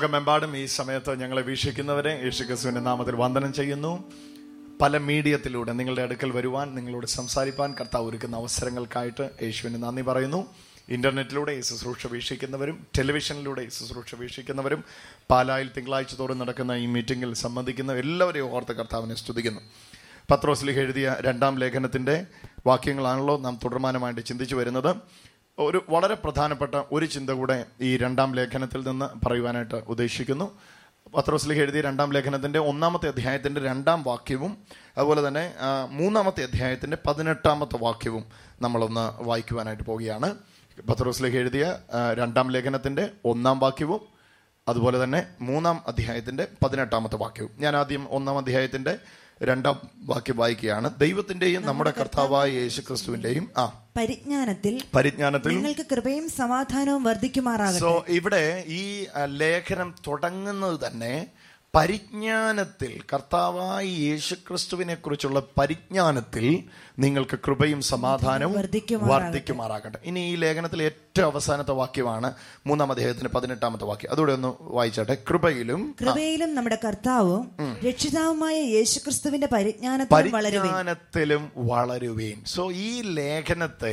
ലോകമെമ്പാടും ഈ സമയത്ത് ഞങ്ങളെ വീക്ഷിക്കുന്നവരെ യേശുക്രിസ്തുവിന്റെ നാമത്തിൽ വന്ദനം ചെയ്യുന്നു പല മീഡിയത്തിലൂടെ നിങ്ങളുടെ അടുക്കൽ വരുവാൻ നിങ്ങളോട് സംസാരിപ്പാൻ കർത്താവ് ഒരുക്കുന്ന അവസരങ്ങൾക്കായിട്ട് യേശുവിന് നന്ദി പറയുന്നു ഇന്റർനെറ്റിലൂടെ ഈ ശുശ്രൂഷ വീക്ഷിക്കുന്നവരും ടെലിവിഷനിലൂടെ ഈ ശുശ്രൂഷ വീക്ഷിക്കുന്നവരും പാലായിൽ തിങ്കളാഴ്ച തോറും നടക്കുന്ന ഈ മീറ്റിംഗിൽ സംബന്ധിക്കുന്ന എല്ലാവരെയും ഓർത്ത് കർത്താവിനെ സ്തുതിക്കുന്നു പത്രോസ്ലിഹ് എഴുതിയ രണ്ടാം ലേഖനത്തിന്റെ വാക്യങ്ങളാണല്ലോ നാം തുടർമാനമായിട്ട് ചിന്തിച്ചു വരുന്നത് ഒരു വളരെ പ്രധാനപ്പെട്ട ഒരു ചിന്ത കൂടെ ഈ രണ്ടാം ലേഖനത്തിൽ നിന്ന് പറയുവാനായിട്ട് ഉദ്ദേശിക്കുന്നു പത്രോസ്ലിഹ് എഴുതിയ രണ്ടാം ലേഖനത്തിന്റെ ഒന്നാമത്തെ അധ്യായത്തിന്റെ രണ്ടാം വാക്യവും അതുപോലെ തന്നെ ആ, മൂന്നാമത്തെ അധ്യായത്തിന്റെ പതിനെട്ടാമത്തെ വാക്യവും നമ്മളൊന്ന് വായിക്കുവാനായിട്ട് പോവുകയാണ് പത്രോസ്ലിഹ് എഴുതിയ ആ, രണ്ടാം ലേഖനത്തിന്റെ ഒന്നാം വാക്യവും അതുപോലെ തന്നെ മൂന്നാം അധ്യായത്തിന്റെ പതിനെട്ടാമത്തെ വാക്യവും ഞാൻ ആദ്യം ഒന്നാം അധ്യായത്തിന്റെ രണ്ടാം വാക്യം വായിക്കുകയാണ് ദൈവത്തിന്റെയും നമ്മുടെ കർത്താവായ യേശു ക്രിസ്തുവിന്റെയും ആ പരിജ്ഞാനത്തിൽ പരിജ്ഞാനത്തിൽ നിങ്ങൾക്ക് കൃപയും സമാധാനവും വർദ്ധിക്കുമാറാകട്ടെ സോ ഇവിടെ ഈ ആ, ലേഖനം തുടങ്ങുന്നത് തന്നെ പരിജ്ഞാനത്തിൽ കർത്താവായ യേശുക്രിസ്തുവിനെ കുറിച്ചുള്ള പരിജ്ഞാനത്തിൽ നിങ്ങൾക്ക് കൃപയും സമാധാനവും വർദ്ധിക്കുമാറാകട്ടെ. വർദ്ധിക്കുമാറാകട്ടെ ഇനി ഈ ലേഖനത്തിലെ ഏറ്റവും അവസാനത്തെ വാക്യമാണ് മൂന്നാം അദ്ദേഹത്തിന്റെ പതിനെട്ടാമത്തെ വാക്യം അതുകൂടെ ഒന്ന് വായിച്ചാട്ടെ കൃപയിലും കൃപയിലും നമ്മുടെ കർത്താവും രക്ഷിതാവുമായ യേശുക്രിസ്തുവിന്റെ പരിജ്ഞാനത്തിലും വളരുവിൻ പരിജ്ഞാനത്തിലും വളരുവീൻ സോ ഈ ലേഖനത്തെ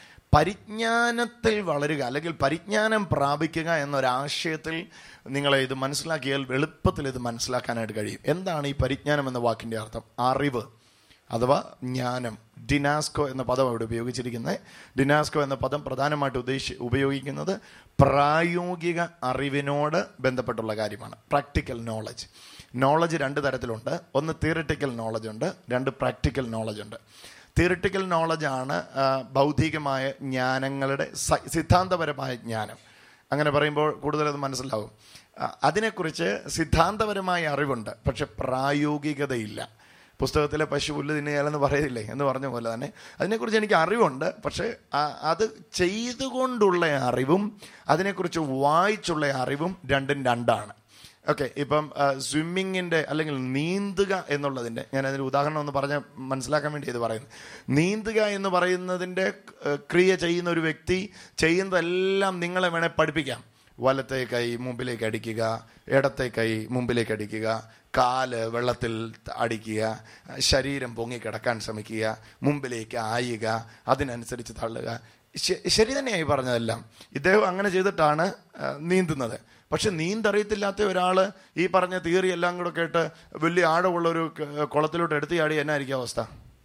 പരിജ്ഞാനത്തിൽ വളരുക അല്ലെങ്കിൽ പരിജ്ഞാനം പ്രാപിക്കുക എന്നൊരാശയത്തിൽ നിങ്ങളെ ഇത് മനസ്സിലാക്കിയാൽ എളുപ്പത്തിൽ ഇത് മനസ്സിലാക്കാനായിട്ട് കഴിയും എന്താണ് ഈ പരിജ്ഞാനം എന്ന വാക്കിന്റെ അർത്ഥം അറിവ് അഥവാ ജ്ഞാനം ഡിനാസ്കോ എന്ന പദം അവിടെ ഉപയോഗിച്ചിരിക്കുന്നത് ഡിനാസ്കോ എന്ന പദം പ്രധാനമായിട്ട് ഉദ്ദേശി ഉപയോഗിക്കുന്നത് പ്രായോഗിക അറിവിനോട് ബന്ധപ്പെട്ടുള്ള കാര്യമാണ് പ്രാക്ടിക്കൽ നോളജ് നോളജ് രണ്ട് തരത്തിലുണ്ട് ഒന്ന് തിയറിറ്റിക്കൽ നോളജ് ഉണ്ട് രണ്ട് പ്രാക്ടിക്കൽ നോളജ് ഉണ്ട് തിയറിറ്റിക്കൽ നോളജ് ആണ് ആ, ഭൗതികമായ ജ്ഞാനങ്ങളുടെ സ- സിദ്ധാന്തപരമായ ജ്ഞാനം അങ്ങനെ പറയുമ്പോൾ കൂടുതൽ അത് മനസ്സിലാവും ആ, അതിനെക്കുറിച്ച് സിദ്ധാന്തപരമായ അറിവുണ്ട് പക്ഷെ പ്രായോഗികതയില്ല പുസ്തകത്തിലെ പശു പുല്ല് തിന്നുകയാലെന്ന് പറയില്ലേ എന്ന് പറഞ്ഞ പോലെ തന്നെ അതിനെക്കുറിച്ച് എനിക്ക് അറിവുണ്ട് പക്ഷേ ആ- അത് ചെയ്തുകൊണ്ടുള്ള അറിവും അതിനെക്കുറിച്ച് വായിച്ചുള്ള അറിവും രണ്ടും രണ്ടാണ് ഓക്കെ ഇപ്പം സ്വിമ്മിങ്ങിൻ്റെ അല്ലെങ്കിൽ നീന്തുക എന്നുള്ളതിൻ്റെ ഞാൻ അതിന് ഉദാഹരണം ഒന്ന് പറഞ്ഞ് മനസ്സിലാക്കാൻ വേണ്ടി ഇത് പറയുന്നത് നീന്തുക എന്ന് പറയുന്നതിൻ്റെ ഏഹ്, ക്രിയ ചെയ്യുന്ന ഒരു വ്യക്തി ചെയ്യുന്നതെല്ലാം നിങ്ങളെ വേണേൽ പഠിപ്പിക്കാം വലത്തെ കൈ മുമ്പിലേക്ക് അടിക്കുക ഇടത്തെ കൈ മുമ്പിലേക്ക് അടിക്കുക കാല് വെള്ളത്തിൽ അടിക്കുക ശരീരം പൊങ്ങിക്കിടക്കാൻ ശ്രമിക്കുക മുമ്പിലേക്ക് ആയുക അതിനനുസരിച്ച് തള്ളുക ശ- ശരി തന്നെയായി പറഞ്ഞതെല്ലാം ഇദ്ദേഹം അങ്ങനെ ചെയ്തിട്ടാണ് ആ, നീന്തുന്നത് പക്ഷെ നീന്തറിയത്തില്ലാത്ത ഒരാൾ ഈ പറഞ്ഞ തിയറി എല്ലാം കൂടെ കേട്ട് വലിയ ആഴമുള്ള ഒരു ക- കുളത്തിലോട്ട് എടുത്ത് ചാടി എന്നായിരിക്കും അവസ്ഥ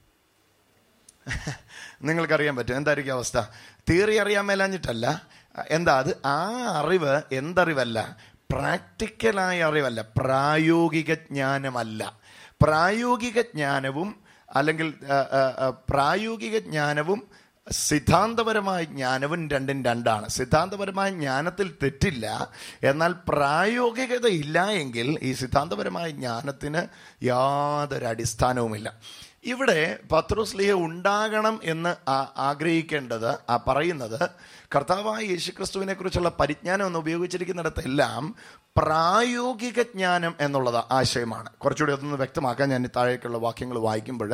നിങ്ങൾക്കറിയാൻ പറ്റും എന്തായിരിക്കും അവസ്ഥ തിയറി അറിയാൻ മേലാഞ്ഞിട്ടല്ല എന്താ അത് ആ അറിവ് എന്തറിവല്ല പ്രാക്ടിക്കലായ അറിവല്ല പ്രായോഗിക ജ്ഞാനമല്ല പ്രായോഗിക ജ്ഞാനവും അല്ലെങ്കിൽ ആ, ആ, ആ, പ്രായോഗിക ജ്ഞാനവും സിദ്ധാന്തപരമായ ജ്ഞാനവും രണ്ടും രണ്ടാണ് സിദ്ധാന്തപരമായ ജ്ഞാനത്തിൽ തെറ്റില്ല എന്നാൽ പ്രായോഗികത ഇല്ല എങ്കിൽ ഈ സിദ്ധാന്തപരമായ ജ്ഞാനത്തിന് യാതൊരു അടിസ്ഥാനവുമില്ല ഇവിടെ പത്രോസ്ലിഹ ഉണ്ടാകണം എന്ന് ആ- ആഗ്രഹിക്കേണ്ടത് ആ പറയുന്നത് കർത്താവായ യേശുക്രിസ്തുവിനെ കുറിച്ചുള്ള പരിജ്ഞാനം എന്ന് ഉപയോഗിച്ചിരിക്കുന്നിടത്തെല്ലാം പ്രായോഗിക ജ്ഞാനം എന്നുള്ളത് ആശയമാണ് കുറച്ചുകൂടി അതൊന്ന് വ്യക്തമാക്കാൻ ഞാൻ ഈ താഴേക്കുള്ള വാക്യങ്ങൾ വായിക്കുമ്പോൾ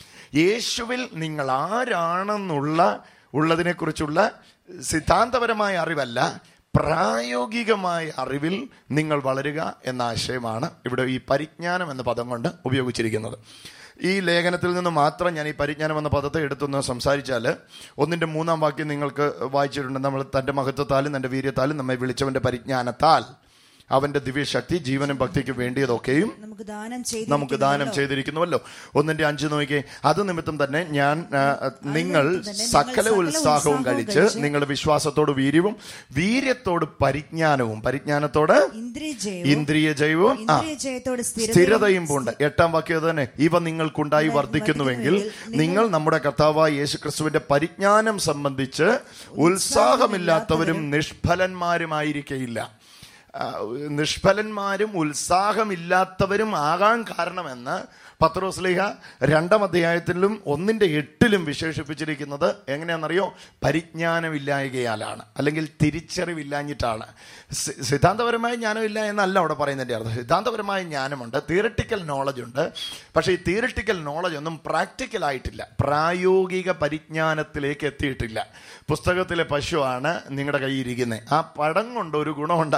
യേശുവിൽ നിങ്ങൾ ആരാണെന്നുള്ള ഉള്ളതിനെക്കുറിച്ചുള്ള സിദ്ധാന്തപരമായ അറിവല്ല പ്രായോഗികമായ അറിവിൽ നിങ്ങൾ വളരുക എന്ന ആശയമാണ് ഇവിടെ ഈ പരിജ്ഞാനം എന്ന പദം കൊണ്ട് ഉപയോഗിച്ചിരിക്കുന്നത് ഈ ലേഖനത്തിൽ നിന്ന് മാത്രം ഞാൻ ഈ പരിജ്ഞാനം എന്ന പദത്തെ എടുത്തൊന്ന് സംസാരിച്ചാൽ ഒന്നിന്റെ മൂന്നാം വാക്യം നിങ്ങൾക്ക് വായിച്ചിട്ടുണ്ട് നമ്മൾ തന്റെ മഹത്വത്താലും തന്റെ വീര്യത്താലും നമ്മെ വിളിച്ചവന്റെ പരിജ്ഞാനത്താൽ അവന്റെ ദിവ്യശക്തി ജീവനും ഭക്തിക്കും വേണ്ടിയതൊക്കെയും നമുക്ക് ദാനം ചെയ്ത് നമുക്ക് ദാനം ചെയ്തിരിക്കുന്നുവല്ലോ ഒന്നിന്റെ അഞ്ച് നോക്കിയേ അത് നിമിത്തം തന്നെ ഞാൻ ആ, നിങ്ങൾ സകല ഉത്സാഹവും കഴിച്ച് നിങ്ങളുടെ വിശ്വാസത്തോട് വീര്യവും വീര്യത്തോട് പരിജ്ഞാനവും പരിജ്ഞാനത്തോട് ഇന്ദ്രിയജയവും ഇന്ദ്രിയ ജൈവവും ആ ഇന്ദ്രിയജയത്തോട് സ്ഥിരതയും പൂണ്ട് എട്ടാം വാക്യം അത് തന്നെ ഇവ നിങ്ങൾക്കുണ്ടായി വർദ്ധിക്കുന്നുവെങ്കിൽ നിങ്ങൾ നമ്മുടെ കർത്താവായ യേശു ക്രിസ്തുവിന്റെ പരിജ്ഞാനം സംബന്ധിച്ച് ഉത്സാഹമില്ലാത്തവരും നിഷ്ഫലന്മാരുമായിരിക്കയില്ല ആ, നിഷ്ഫലന്മാരും ഉത്സാഹമില്ലാത്തവരും ആകാൻ കാരണമെന്ന് പത്രോസ്ലിഹ രണ്ടാം അധ്യായത്തിലും ഒന്നിന്റെ എട്ടിലും വിശേഷിപ്പിച്ചിരിക്കുന്നത് എങ്ങനെയാണെന്നറിയോ പരിജ്ഞാനമില്ലായകയാലാണ് അല്ലെങ്കിൽ തിരിച്ചറിവില്ലാഞ്ഞിട്ടാണ് സി- സിദ്ധാന്തപരമായ ജ്ഞാനമില്ല എന്നല്ല അവിടെ പറയുന്നതിന്റെ അർത്ഥം സിദ്ധാന്തപരമായ ജ്ഞാനമുണ്ട് തിയറട്ടിക്കൽ നോളജ് ഉണ്ട് പക്ഷേ ഈ തിയറട്ടിക്കൽ നോളജ് ഒന്നും പ്രാക്ടിക്കൽ ആയിട്ടില്ല പ്രായോഗിക പരിജ്ഞാനത്തിലേക്ക് എത്തിയിട്ടില്ല പുസ്തകത്തിലെ പശുവാണ് നിങ്ങളുടെ കയ്യിൽ ഇരിക്കുന്നത് ആ പടം കൊണ്ട് ഒരു ഗുണം ഉണ്ടാകുകയില്ല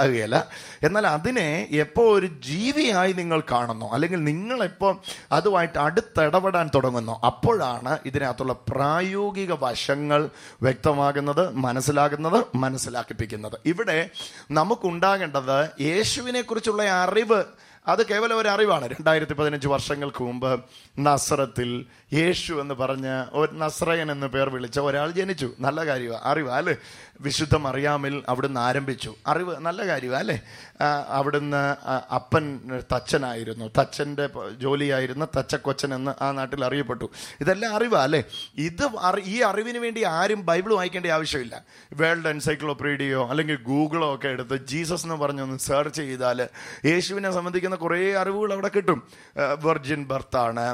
എന്നാൽ അതിനെ എപ്പോ ഒരു ജീവിയായി നിങ്ങൾ കാണുന്നു അല്ലെങ്കിൽ നിങ്ങൾ എപ്പോ അതുമായിട്ട് അടുത്തിടപെടാൻ തുടങ്ങുന്നു അപ്പോഴാണ് ഇതിനകത്തുള്ള പ്രായോഗിക വശങ്ങൾ വ്യക്തമാകുന്നത് മനസ്സിലാകുന്നത് മനസ്സിലാക്കിപ്പിക്കുന്നത് ഇവിടെ നമുക്കുണ്ടാകേണ്ടത് യേശുവിനെ കുറിച്ചുള്ള അറിവ് അത് കേവലം ഒരു അറിവാണ് രണ്ടായിരത്തി പതിനഞ്ച് വർഷങ്ങൾക്ക് മുമ്പ് നസ്രത്തിൽ യേശു എന്ന് പറഞ്ഞ് ഒരു നസ്രയൻ എന്ന് പേർ വിളിച്ച ഒരാൾ ജനിച്ചു നല്ല കാര്യമാണ് അറിവ് അല്ലേ വിശുദ്ധ മറിയാമിൽ അവിടുന്ന് ആരംഭിച്ചു അറിവ് നല്ല കാര്യമാണ് അല്ലേ ആ, അവിടുന്ന് ആ, അപ്പൻ തച്ചനായിരുന്നു തച്ചൻ്റെ പ- ജോലിയായിരുന്ന തച്ചക്കൊച്ചൻ എന്ന് ആ നാട്ടിൽ അറിയപ്പെട്ടു ഇതെല്ലാം അറിവാ അല്ലേ ഇത് അറി- ഈ അറിവിന് വേണ്ടി ആരും ബൈബിൾ വായിക്കേണ്ട ആവശ്യമില്ല വേൾഡ് എൻസൈക്ലോപീഡിയോ അല്ലെങ്കിൽ ഗൂഗിളോ ഒക്കെ എടുത്ത് ജീസസ് എന്ന് പറഞ്ഞൊന്ന് സെർച്ച് ചെയ്താൽ യേശുവിനെ സംബന്ധിക്കുന്ന കുറേ അറിവുകൾ അവിടെ കിട്ടും വെർജിൻ ബർത്താണ്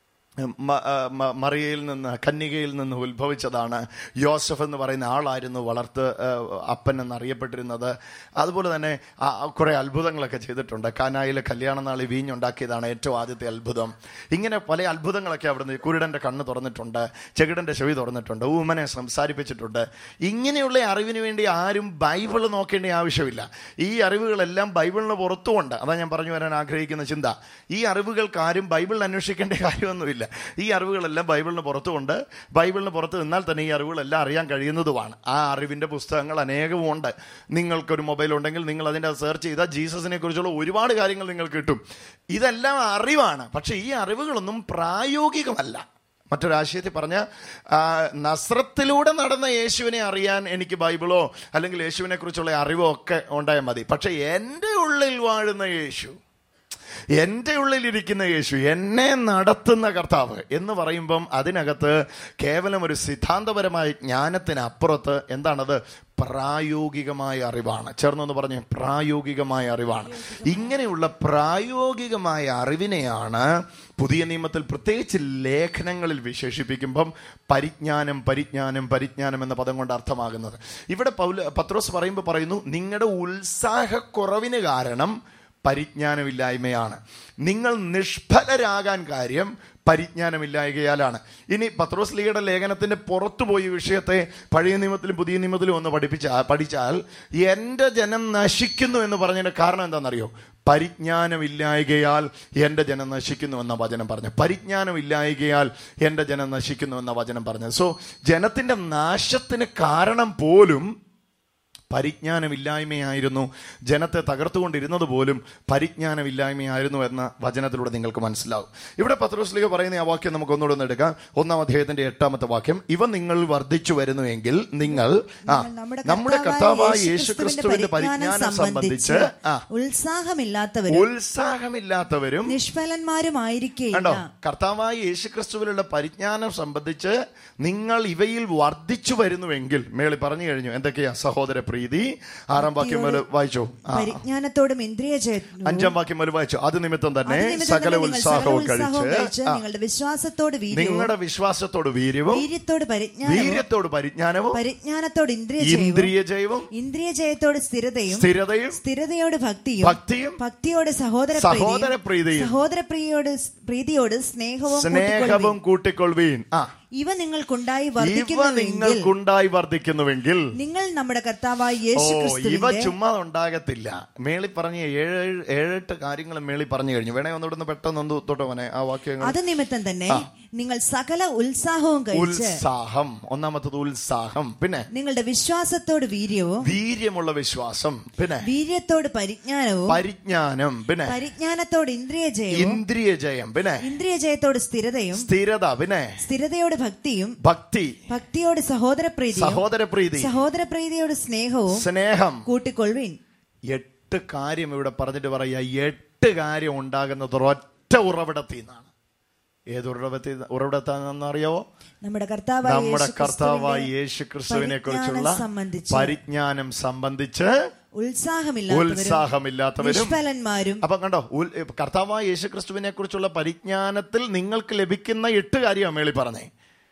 മ- ആ, മ- മറിയയിൽ നിന്ന് കന്യകയിൽ നിന്ന് ഉത്ഭവിച്ചതാണ് യോസഫ് എന്ന് പറയുന്ന ആളായിരുന്നു വളർത്ത് ആ, അപ്പൻ എന്നറിയപ്പെട്ടിരുന്നത് അതുപോലെ തന്നെ ആ, ആ, കുറെ അത്ഭുതങ്ങളൊക്കെ ചെയ്തിട്ടുണ്ട് കാനായിലെ കല്യാണ നാളിൽ വീഞ്ഞുണ്ടാക്കിയതാണ് ഏറ്റവും ആദ്യത്തെ അത്ഭുതം ഇങ്ങനെ പല അത്ഭുതങ്ങളൊക്കെ അവിടുന്ന് കുരുടന്റെ കണ്ണ് തുറന്നിട്ടുണ്ട് ചെകിടന്റെ ചെവി തുറന്നിട്ടുണ്ട് ഊമനെ സംസാരിപ്പിച്ചിട്ടുണ്ട് ഇങ്ങനെയുള്ള അറിവിന് വേണ്ടി ആരും ബൈബിൾ നോക്കേണ്ട ആവശ്യമില്ല ഈ അറിവുകളെല്ലാം ബൈബിളിന് പുറത്തുമുണ്ട് അതാ ഞാൻ പറഞ്ഞു വരാൻ ആഗ്രഹിക്കുന്ന ചിന്ത ഈ അറിവുകൾക്ക് ആരും ബൈബിളിൽ അന്വേഷിക്കേണ്ട കാര്യമൊന്നുമില്ല ഈ അറിവുകളെല്ലാം ബൈബിളിന് പുറത്തുമുണ്ട് ബൈബിളിന് പുറത്ത് നിന്നാൽ തന്നെ ഈ അറിവുകളെല്ലാം അറിയാൻ കഴിയുന്നതുമാണ് ആ അറിവിൻ്റെ പുസ്തകങ്ങൾ അനേകവും ഉണ്ട് നിങ്ങൾക്കൊരു മൊബൈൽ ഉണ്ടെങ്കിൽ നിങ്ങൾ അതിൻ്റെ സെർച്ച് ചെയ്താൽ ജീസസിനെ കുറിച്ചുള്ള ഒരുപാട് കാര്യങ്ങൾ നിങ്ങൾക്ക് കിട്ടും ഇതെല്ലാം അറിവാണ് പക്ഷേ ഈ അറിവുകളൊന്നും പ്രായോഗികമല്ല മറ്റൊരാശയത്തിൽ പറഞ്ഞ ആ, നസ്രത്തിലൂടെ നടന്ന യേശുവിനെ അറിയാൻ എനിക്ക് ബൈബിളോ അല്ലെങ്കിൽ യേശുവിനെ കുറിച്ചുള്ള അറിവോ ഒക്കെ ഉണ്ടായാൽ മതി പക്ഷെ എൻ്റെ ഉള്ളിൽ വാഴുന്ന യേശു എൻ്റെ ഉള്ളിലിരിക്കുന്ന യേശു എന്നെ നടത്തുന്ന കർത്താവ് എന്ന് പറയുമ്പം അതിനകത്ത് കേവലം ഒരു സിദ്ധാന്തപരമായ ജ്ഞാനത്തിനപ്പുറത്ത് എന്താണത് പ്രായോഗികമായ അറിവാണ് ചേർന്നൊന്ന് പറഞ്ഞ് പ്രായോഗികമായ അറിവാണ് ഇങ്ങനെയുള്ള പ്രായോഗികമായ അറിവിനെയാണ് പുതിയ നിയമത്തിൽ പ്രത്യേകിച്ച് ലേഖനങ്ങളിൽ വിശേഷിപ്പിക്കുമ്പം പരിജ്ഞാനം പരിജ്ഞാനം പരിജ്ഞാനം എന്ന പദം കൊണ്ട് അർത്ഥമാകുന്നത് ഇവിടെ പൗല പത്രോസ് പറയുമ്പോൾ പറയുന്നു നിങ്ങളുടെ ഉത്സാഹക്കുറവിന് കാരണം പരിജ്ഞാനമില്ലായ്മയാണ് നിങ്ങൾ നിഷ്ഫലരാകാൻ കാര്യം പരിജ്ഞാനമില്ലായകയാലാണ് ഇനി പത്രോസ് ലീഗയുടെ ലേഖനത്തിന്റെ പുറത്തു പോയി ഈ വിഷയത്തെ പഴയ നിയമത്തിലും പുതിയ നിയമത്തിലും ഒന്ന് പഠിപ്പിച്ചാൽ പഠിച്ചാൽ എൻ്റെ ജനം നശിക്കുന്നു എന്ന് പറഞ്ഞതിന്റെ കാരണം എന്താണെന്നറിയോ പരിജ്ഞാനമില്ലായകയാൽ എൻ്റെ ജനം നശിക്കുന്നു എന്ന വചനം പറഞ്ഞു പരിജ്ഞാനമില്ലായകയാൽ എൻ്റെ ജനം നശിക്കുന്നു എന്ന വചനം പറഞ്ഞു സോ ജനത്തിന്റെ നാശത്തിന് കാരണം പോലും പരിജ്ഞാനമില്ലായ്മയായിരുന്നു ജനത്തെ തകർത്തുകൊണ്ടിരുന്നത് പോലും പരിജ്ഞാനമില്ലായ്മയായിരുന്നു എന്ന വചനത്തിലൂടെ നിങ്ങൾക്ക് മനസ്സിലാവും ഇവിടെ പത്രോസ്ലിക പറയുന്ന ആ വാക്യം നമുക്ക് ഒന്നുകൂടെ ഒന്ന് എടുക്കാം ഒന്നാം അധ്യായത്തിന്റെ എട്ടാമത്തെ വാക്യം ഇവ നിങ്ങൾ വർദ്ധിച്ചു വരുന്നുവെങ്കിൽ നിങ്ങൾ ആ നിങ്ങൾ നമ്മുടെ കർത്താവായ യേശു ക്രിസ്തുവിന്റെ പരിജ്ഞാനം സംബന്ധിച്ച് ആ ഉത്സാഹമില്ലാത്തവരും ഉത്സാഹമില്ലാത്തവരും നിഷ്ഫലന്മാരുമായിരിക്കേണ്ട കണ്ടോ കർത്താവായ യേശു ക്രിസ്തുവിലുള്ള പരിജ്ഞാനം സംബന്ധിച്ച് നിങ്ങൾ ഇവയിൽ വർദ്ധിച്ചു വരുന്നുവെങ്കിൽ മേളി പറഞ്ഞു കഴിഞ്ഞു എന്തൊക്കെയാ സഹോദര പ്രീതി ആറാം വാക്യം മുതൽ വായിച്ചു ആ പരിജ്ഞാനത്തോടും ഇന്ദ്രിയ ജയത്തിനും അഞ്ചാം വാക്യം മുതൽ വായിച്ചു അത് നിമിത്തം തന്നെ അത് നിമിത്തം സകല തന്നെ നിങ്ങൾ ഉത്സാഹവും സകല ഉത്സാഹവും കഴിച്ച് കഴിച്ച് ആ, നിങ്ങളുടെ വിശ്വാസത്തോട് വീര്യവും നിങ്ങളുടെ വിശ്വാസത്തോട് വീര്യവും വീര്യത്തോട് പരിജ്ഞാനവും വീര്യത്തോട് പരിജ്ഞാനവും പരിജ്ഞാനത്തോട് ഇന്ദ്രിയ ജയവും ഇന്ദ്രിയ ജയവും ഇന്ദ്രിയ ജയത്തോട് സ്ഥിരതയും സ്ഥിരതയും സ്ഥിരതയോട് ഭക്തിയും ഭക്തിയും ഭക്തിയോട് സഹോദര സഹോദര പ്രീതിയും സഹോദര പ്രിയോട് പ്രീതിയോട് സ്നേഹവും സ്നേഹവും കൂട്ടിക്കൊള്ളുവിൻ. കൂട്ടിക്കൊള്ളുവീൻ ആ ഇവ നിങ്ങൾക്കുണ്ടായി ഇവ വർദ്ധിക്കുന്നുവെങ്കിൽ നിങ്ങൾക്കുണ്ടായി വർദ്ധിക്കുന്നുവെങ്കിൽ നിങ്ങൾ നമ്മുടെ കർത്താവായ ഓ യേശു ഇവ ക്രിസ്തുവിന്റെ ചുമ്മാ ഉണ്ടാകത്തില്ല മേളി പറഞ്ഞ ഏഴ് ഏഴെട്ട് കാര്യങ്ങൾ മേളി പറഞ്ഞു കഴിഞ്ഞു വേണേ ഒന്നുകൂടെ പെട്ടെന്ന് ഒന്ന് തൊട്ടോ മോനെ ആ വാക്യങ്ങൾ അത് നിമിത്തം തന്നെ നിങ്ങൾ സകല ഉത്സാഹവും കഴിച്ച് ഉത്സാഹം ഒന്നാമത്തത് ഉത്സാഹം പിന്നെ നിങ്ങളുടെ വിശ്വാസത്തോട് വീര്യവും വീര്യമുള്ള വിശ്വാസം പിന്നെ വീര്യത്തോട് പരിജ്ഞാനവും പരിജ്ഞാനം പിന്നെ പരിജ്ഞാനത്തോട് ഇന്ദ്രിയ ജയവും ഇന്ദ്രിയ ജയം പിന്നെ ഇന്ദ്രിയ ജയത്തോട് സ്ഥിരതയും സ്ഥിരത പിന്നെ സ്ഥിരതയോട് ഭക്തിയും ഭക്തി ഭക്തിയോട് സഹോദര പ്രീതിയും സഹോദര പ്രീതി സഹോദര പ്രീതിയോട് സ്നേഹവും സ്നേഹം കൂട്ടിക്കൊള്ളുവിൻ എട്ട് കാര്യം ഇവിടെ പറഞ്ഞിട്ട് പറയാ എട്ട് കാര്യം ഉണ്ടാകുന്നത് ഒരൊറ്റ ഉറവിടത്തിൽ നിന്നാണ് ഏത് ഉറവിടത്തിൽ ഉറവിടത്താണെന്ന് അറിയാവോ നമ്മുടെ കർത്താവായ നമ്മുടെ യേശു കർത്താവായ ക്രിസ്തുവിന്റെ യേശു ക്രിസ്തുവിനെ കുറിച്ചുള്ള പരിജ്ഞാനം സംബന്ധിച്ച് പരിജ്ഞാനം സംബന്ധിച്ച് ഉത്സാഹമില്ലാത്തവരും ഉത്സാഹമില്ലാത്തവരും നിഷ്ഫലന്മാരും അപ്പൊ കണ്ടോ ഉൽ- കർത്താവായ യേശു ക്രിസ്തുവിനെ കുറിച്ചുള്ള പരിജ്ഞാനത്തിൽ നിങ്ങൾക്ക് ലഭിക്കുന്ന എട്ട് കാര്യമാണ് മേളി പറഞ്ഞേ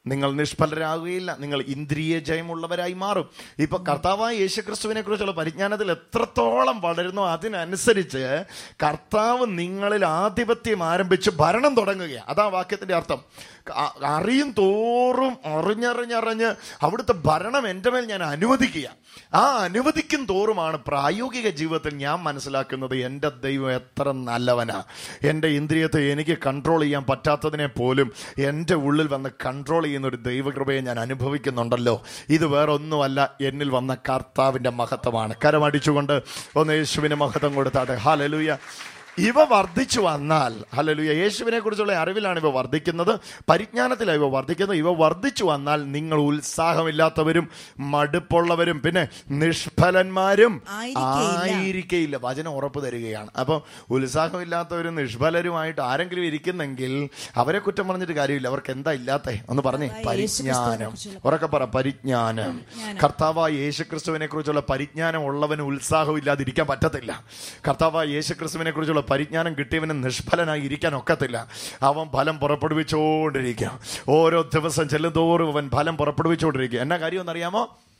നിങ്ങൾ നിഷ്ഫലരാകുകയില്ല നിങ്ങൾ ഇന്ദ്രിയ ജയമുള്ളവരായി മാറും ഇപ്പൊ കർത്താവായ യേശുക്രിസ്തുവിനെ കുറിച്ചുള്ള പരിജ്ഞാനത്തിൽ എത്രത്തോളം വളരുന്നോ അതിനനുസരിച്ച് കർത്താവ് നിങ്ങളിൽ ആധിപത്യം ആരംഭിച്ച് ഭരണം തുടങ്ങുകയാണ് അതാ വാക്യത്തിന്റെ അർത്ഥം അ- അറിയും തോറും അറിഞ്ഞറിഞ്ഞറിഞ്ഞ് അവിടുത്തെ ഭരണം എൻ്റെ മേൽ ഞാൻ അനുവദിക്കുക ആ അനുവദിക്കും തോറുമാണ് പ്രായോഗിക ജീവിതത്തിൽ ഞാൻ മനസ്സിലാക്കുന്നത് എൻ്റെ ദൈവം എത്ര നല്ലവനാ എൻ്റെ ഇന്ദ്രിയത്തെ എനിക്ക് കൺട്രോൾ ചെയ്യാൻ പറ്റാത്തതിനെ പോലും എൻ്റെ ഉള്ളിൽ വന്ന് കൺട്രോൾ ചെയ്യുന്ന ഒരു ദൈവകൃപയെ ഞാൻ അനുഭവിക്കുന്നുണ്ടല്ലോ ഇത് വേറെ ഒന്നുമല്ല എന്നിൽ വന്ന കർത്താവിൻ്റെ മഹത്വമാണ് കരമടിച്ചുകൊണ്ട് ഒന്ന് യേശുവിന് മഹത്വം കൊടുത്താട്ടെ ഹാലലൂയ ഇവ വർദ്ധിച്ചു വന്നാൽ ഹല്ലേലൂയ യേശുവിനെ കുറിച്ചുള്ള അറിവിലാണ് ഇവ വർദ്ധിക്കുന്നത് പരിജ്ഞാനത്തിലാണ് ഇവ വർദ്ധിക്കുന്നത് ഇവ വർദ്ധിച്ചു വന്നാൽ നിങ്ങൾ ഉത്സാഹമില്ലാത്തവരും മടുപ്പുള്ളവരും പിന്നെ നിഷ്ഫലന്മാരും ആയിരിക്കയില്ല. ആയിരിക്കയില്ല വചനം ഉറപ്പ് തരികയാണ് അപ്പം ഉത്സാഹമില്ലാത്തവരും നിഷ്ഫലരുമായിട്ട് ആരെങ്കിലും ഇരിക്കുന്നെങ്കിൽ അവരെ കുറ്റം പറഞ്ഞിട്ട് കാര്യമില്ല അവർക്ക് എന്താ ഇല്ലാത്തേ ഒന്ന് പറഞ്ഞേ കർത്താവായ യേശുക്രിസ്തുവിനെ പരിജ്ഞാനം കുറിച്ചുള്ള ഉറക്കെ പറ പരിജ്ഞാനം കർത്താവായ യേശുക്രിസ്തുവിനെ കുറിച്ചുള്ള പരിജ്ഞാനം ഉള്ളവന് ഉത്സാഹം ഇല്ലാതിരിക്കാൻ പറ്റത്തില്ല കർത്താവായ യേശുക്രിസ്തുവിനെ കുറിച്ചുള്ള പരിജ്ഞാനം കിട്ടിയവന് നിഷ്ഫലനായി ഇരിക്കാൻ ഒക്കത്തില്ല അവൻ ഫലം പുറപ്പെടുവിച്ചുകൊണ്ടിരിക്കുക ഓരോ ദിവസം ചെല്ലുന്തോറും അവൻ ഫലം പുറപ്പെടുവിച്ചുകൊണ്ടിരിക്കുക എന്നാ കാര്യം എന്നറിയാമോ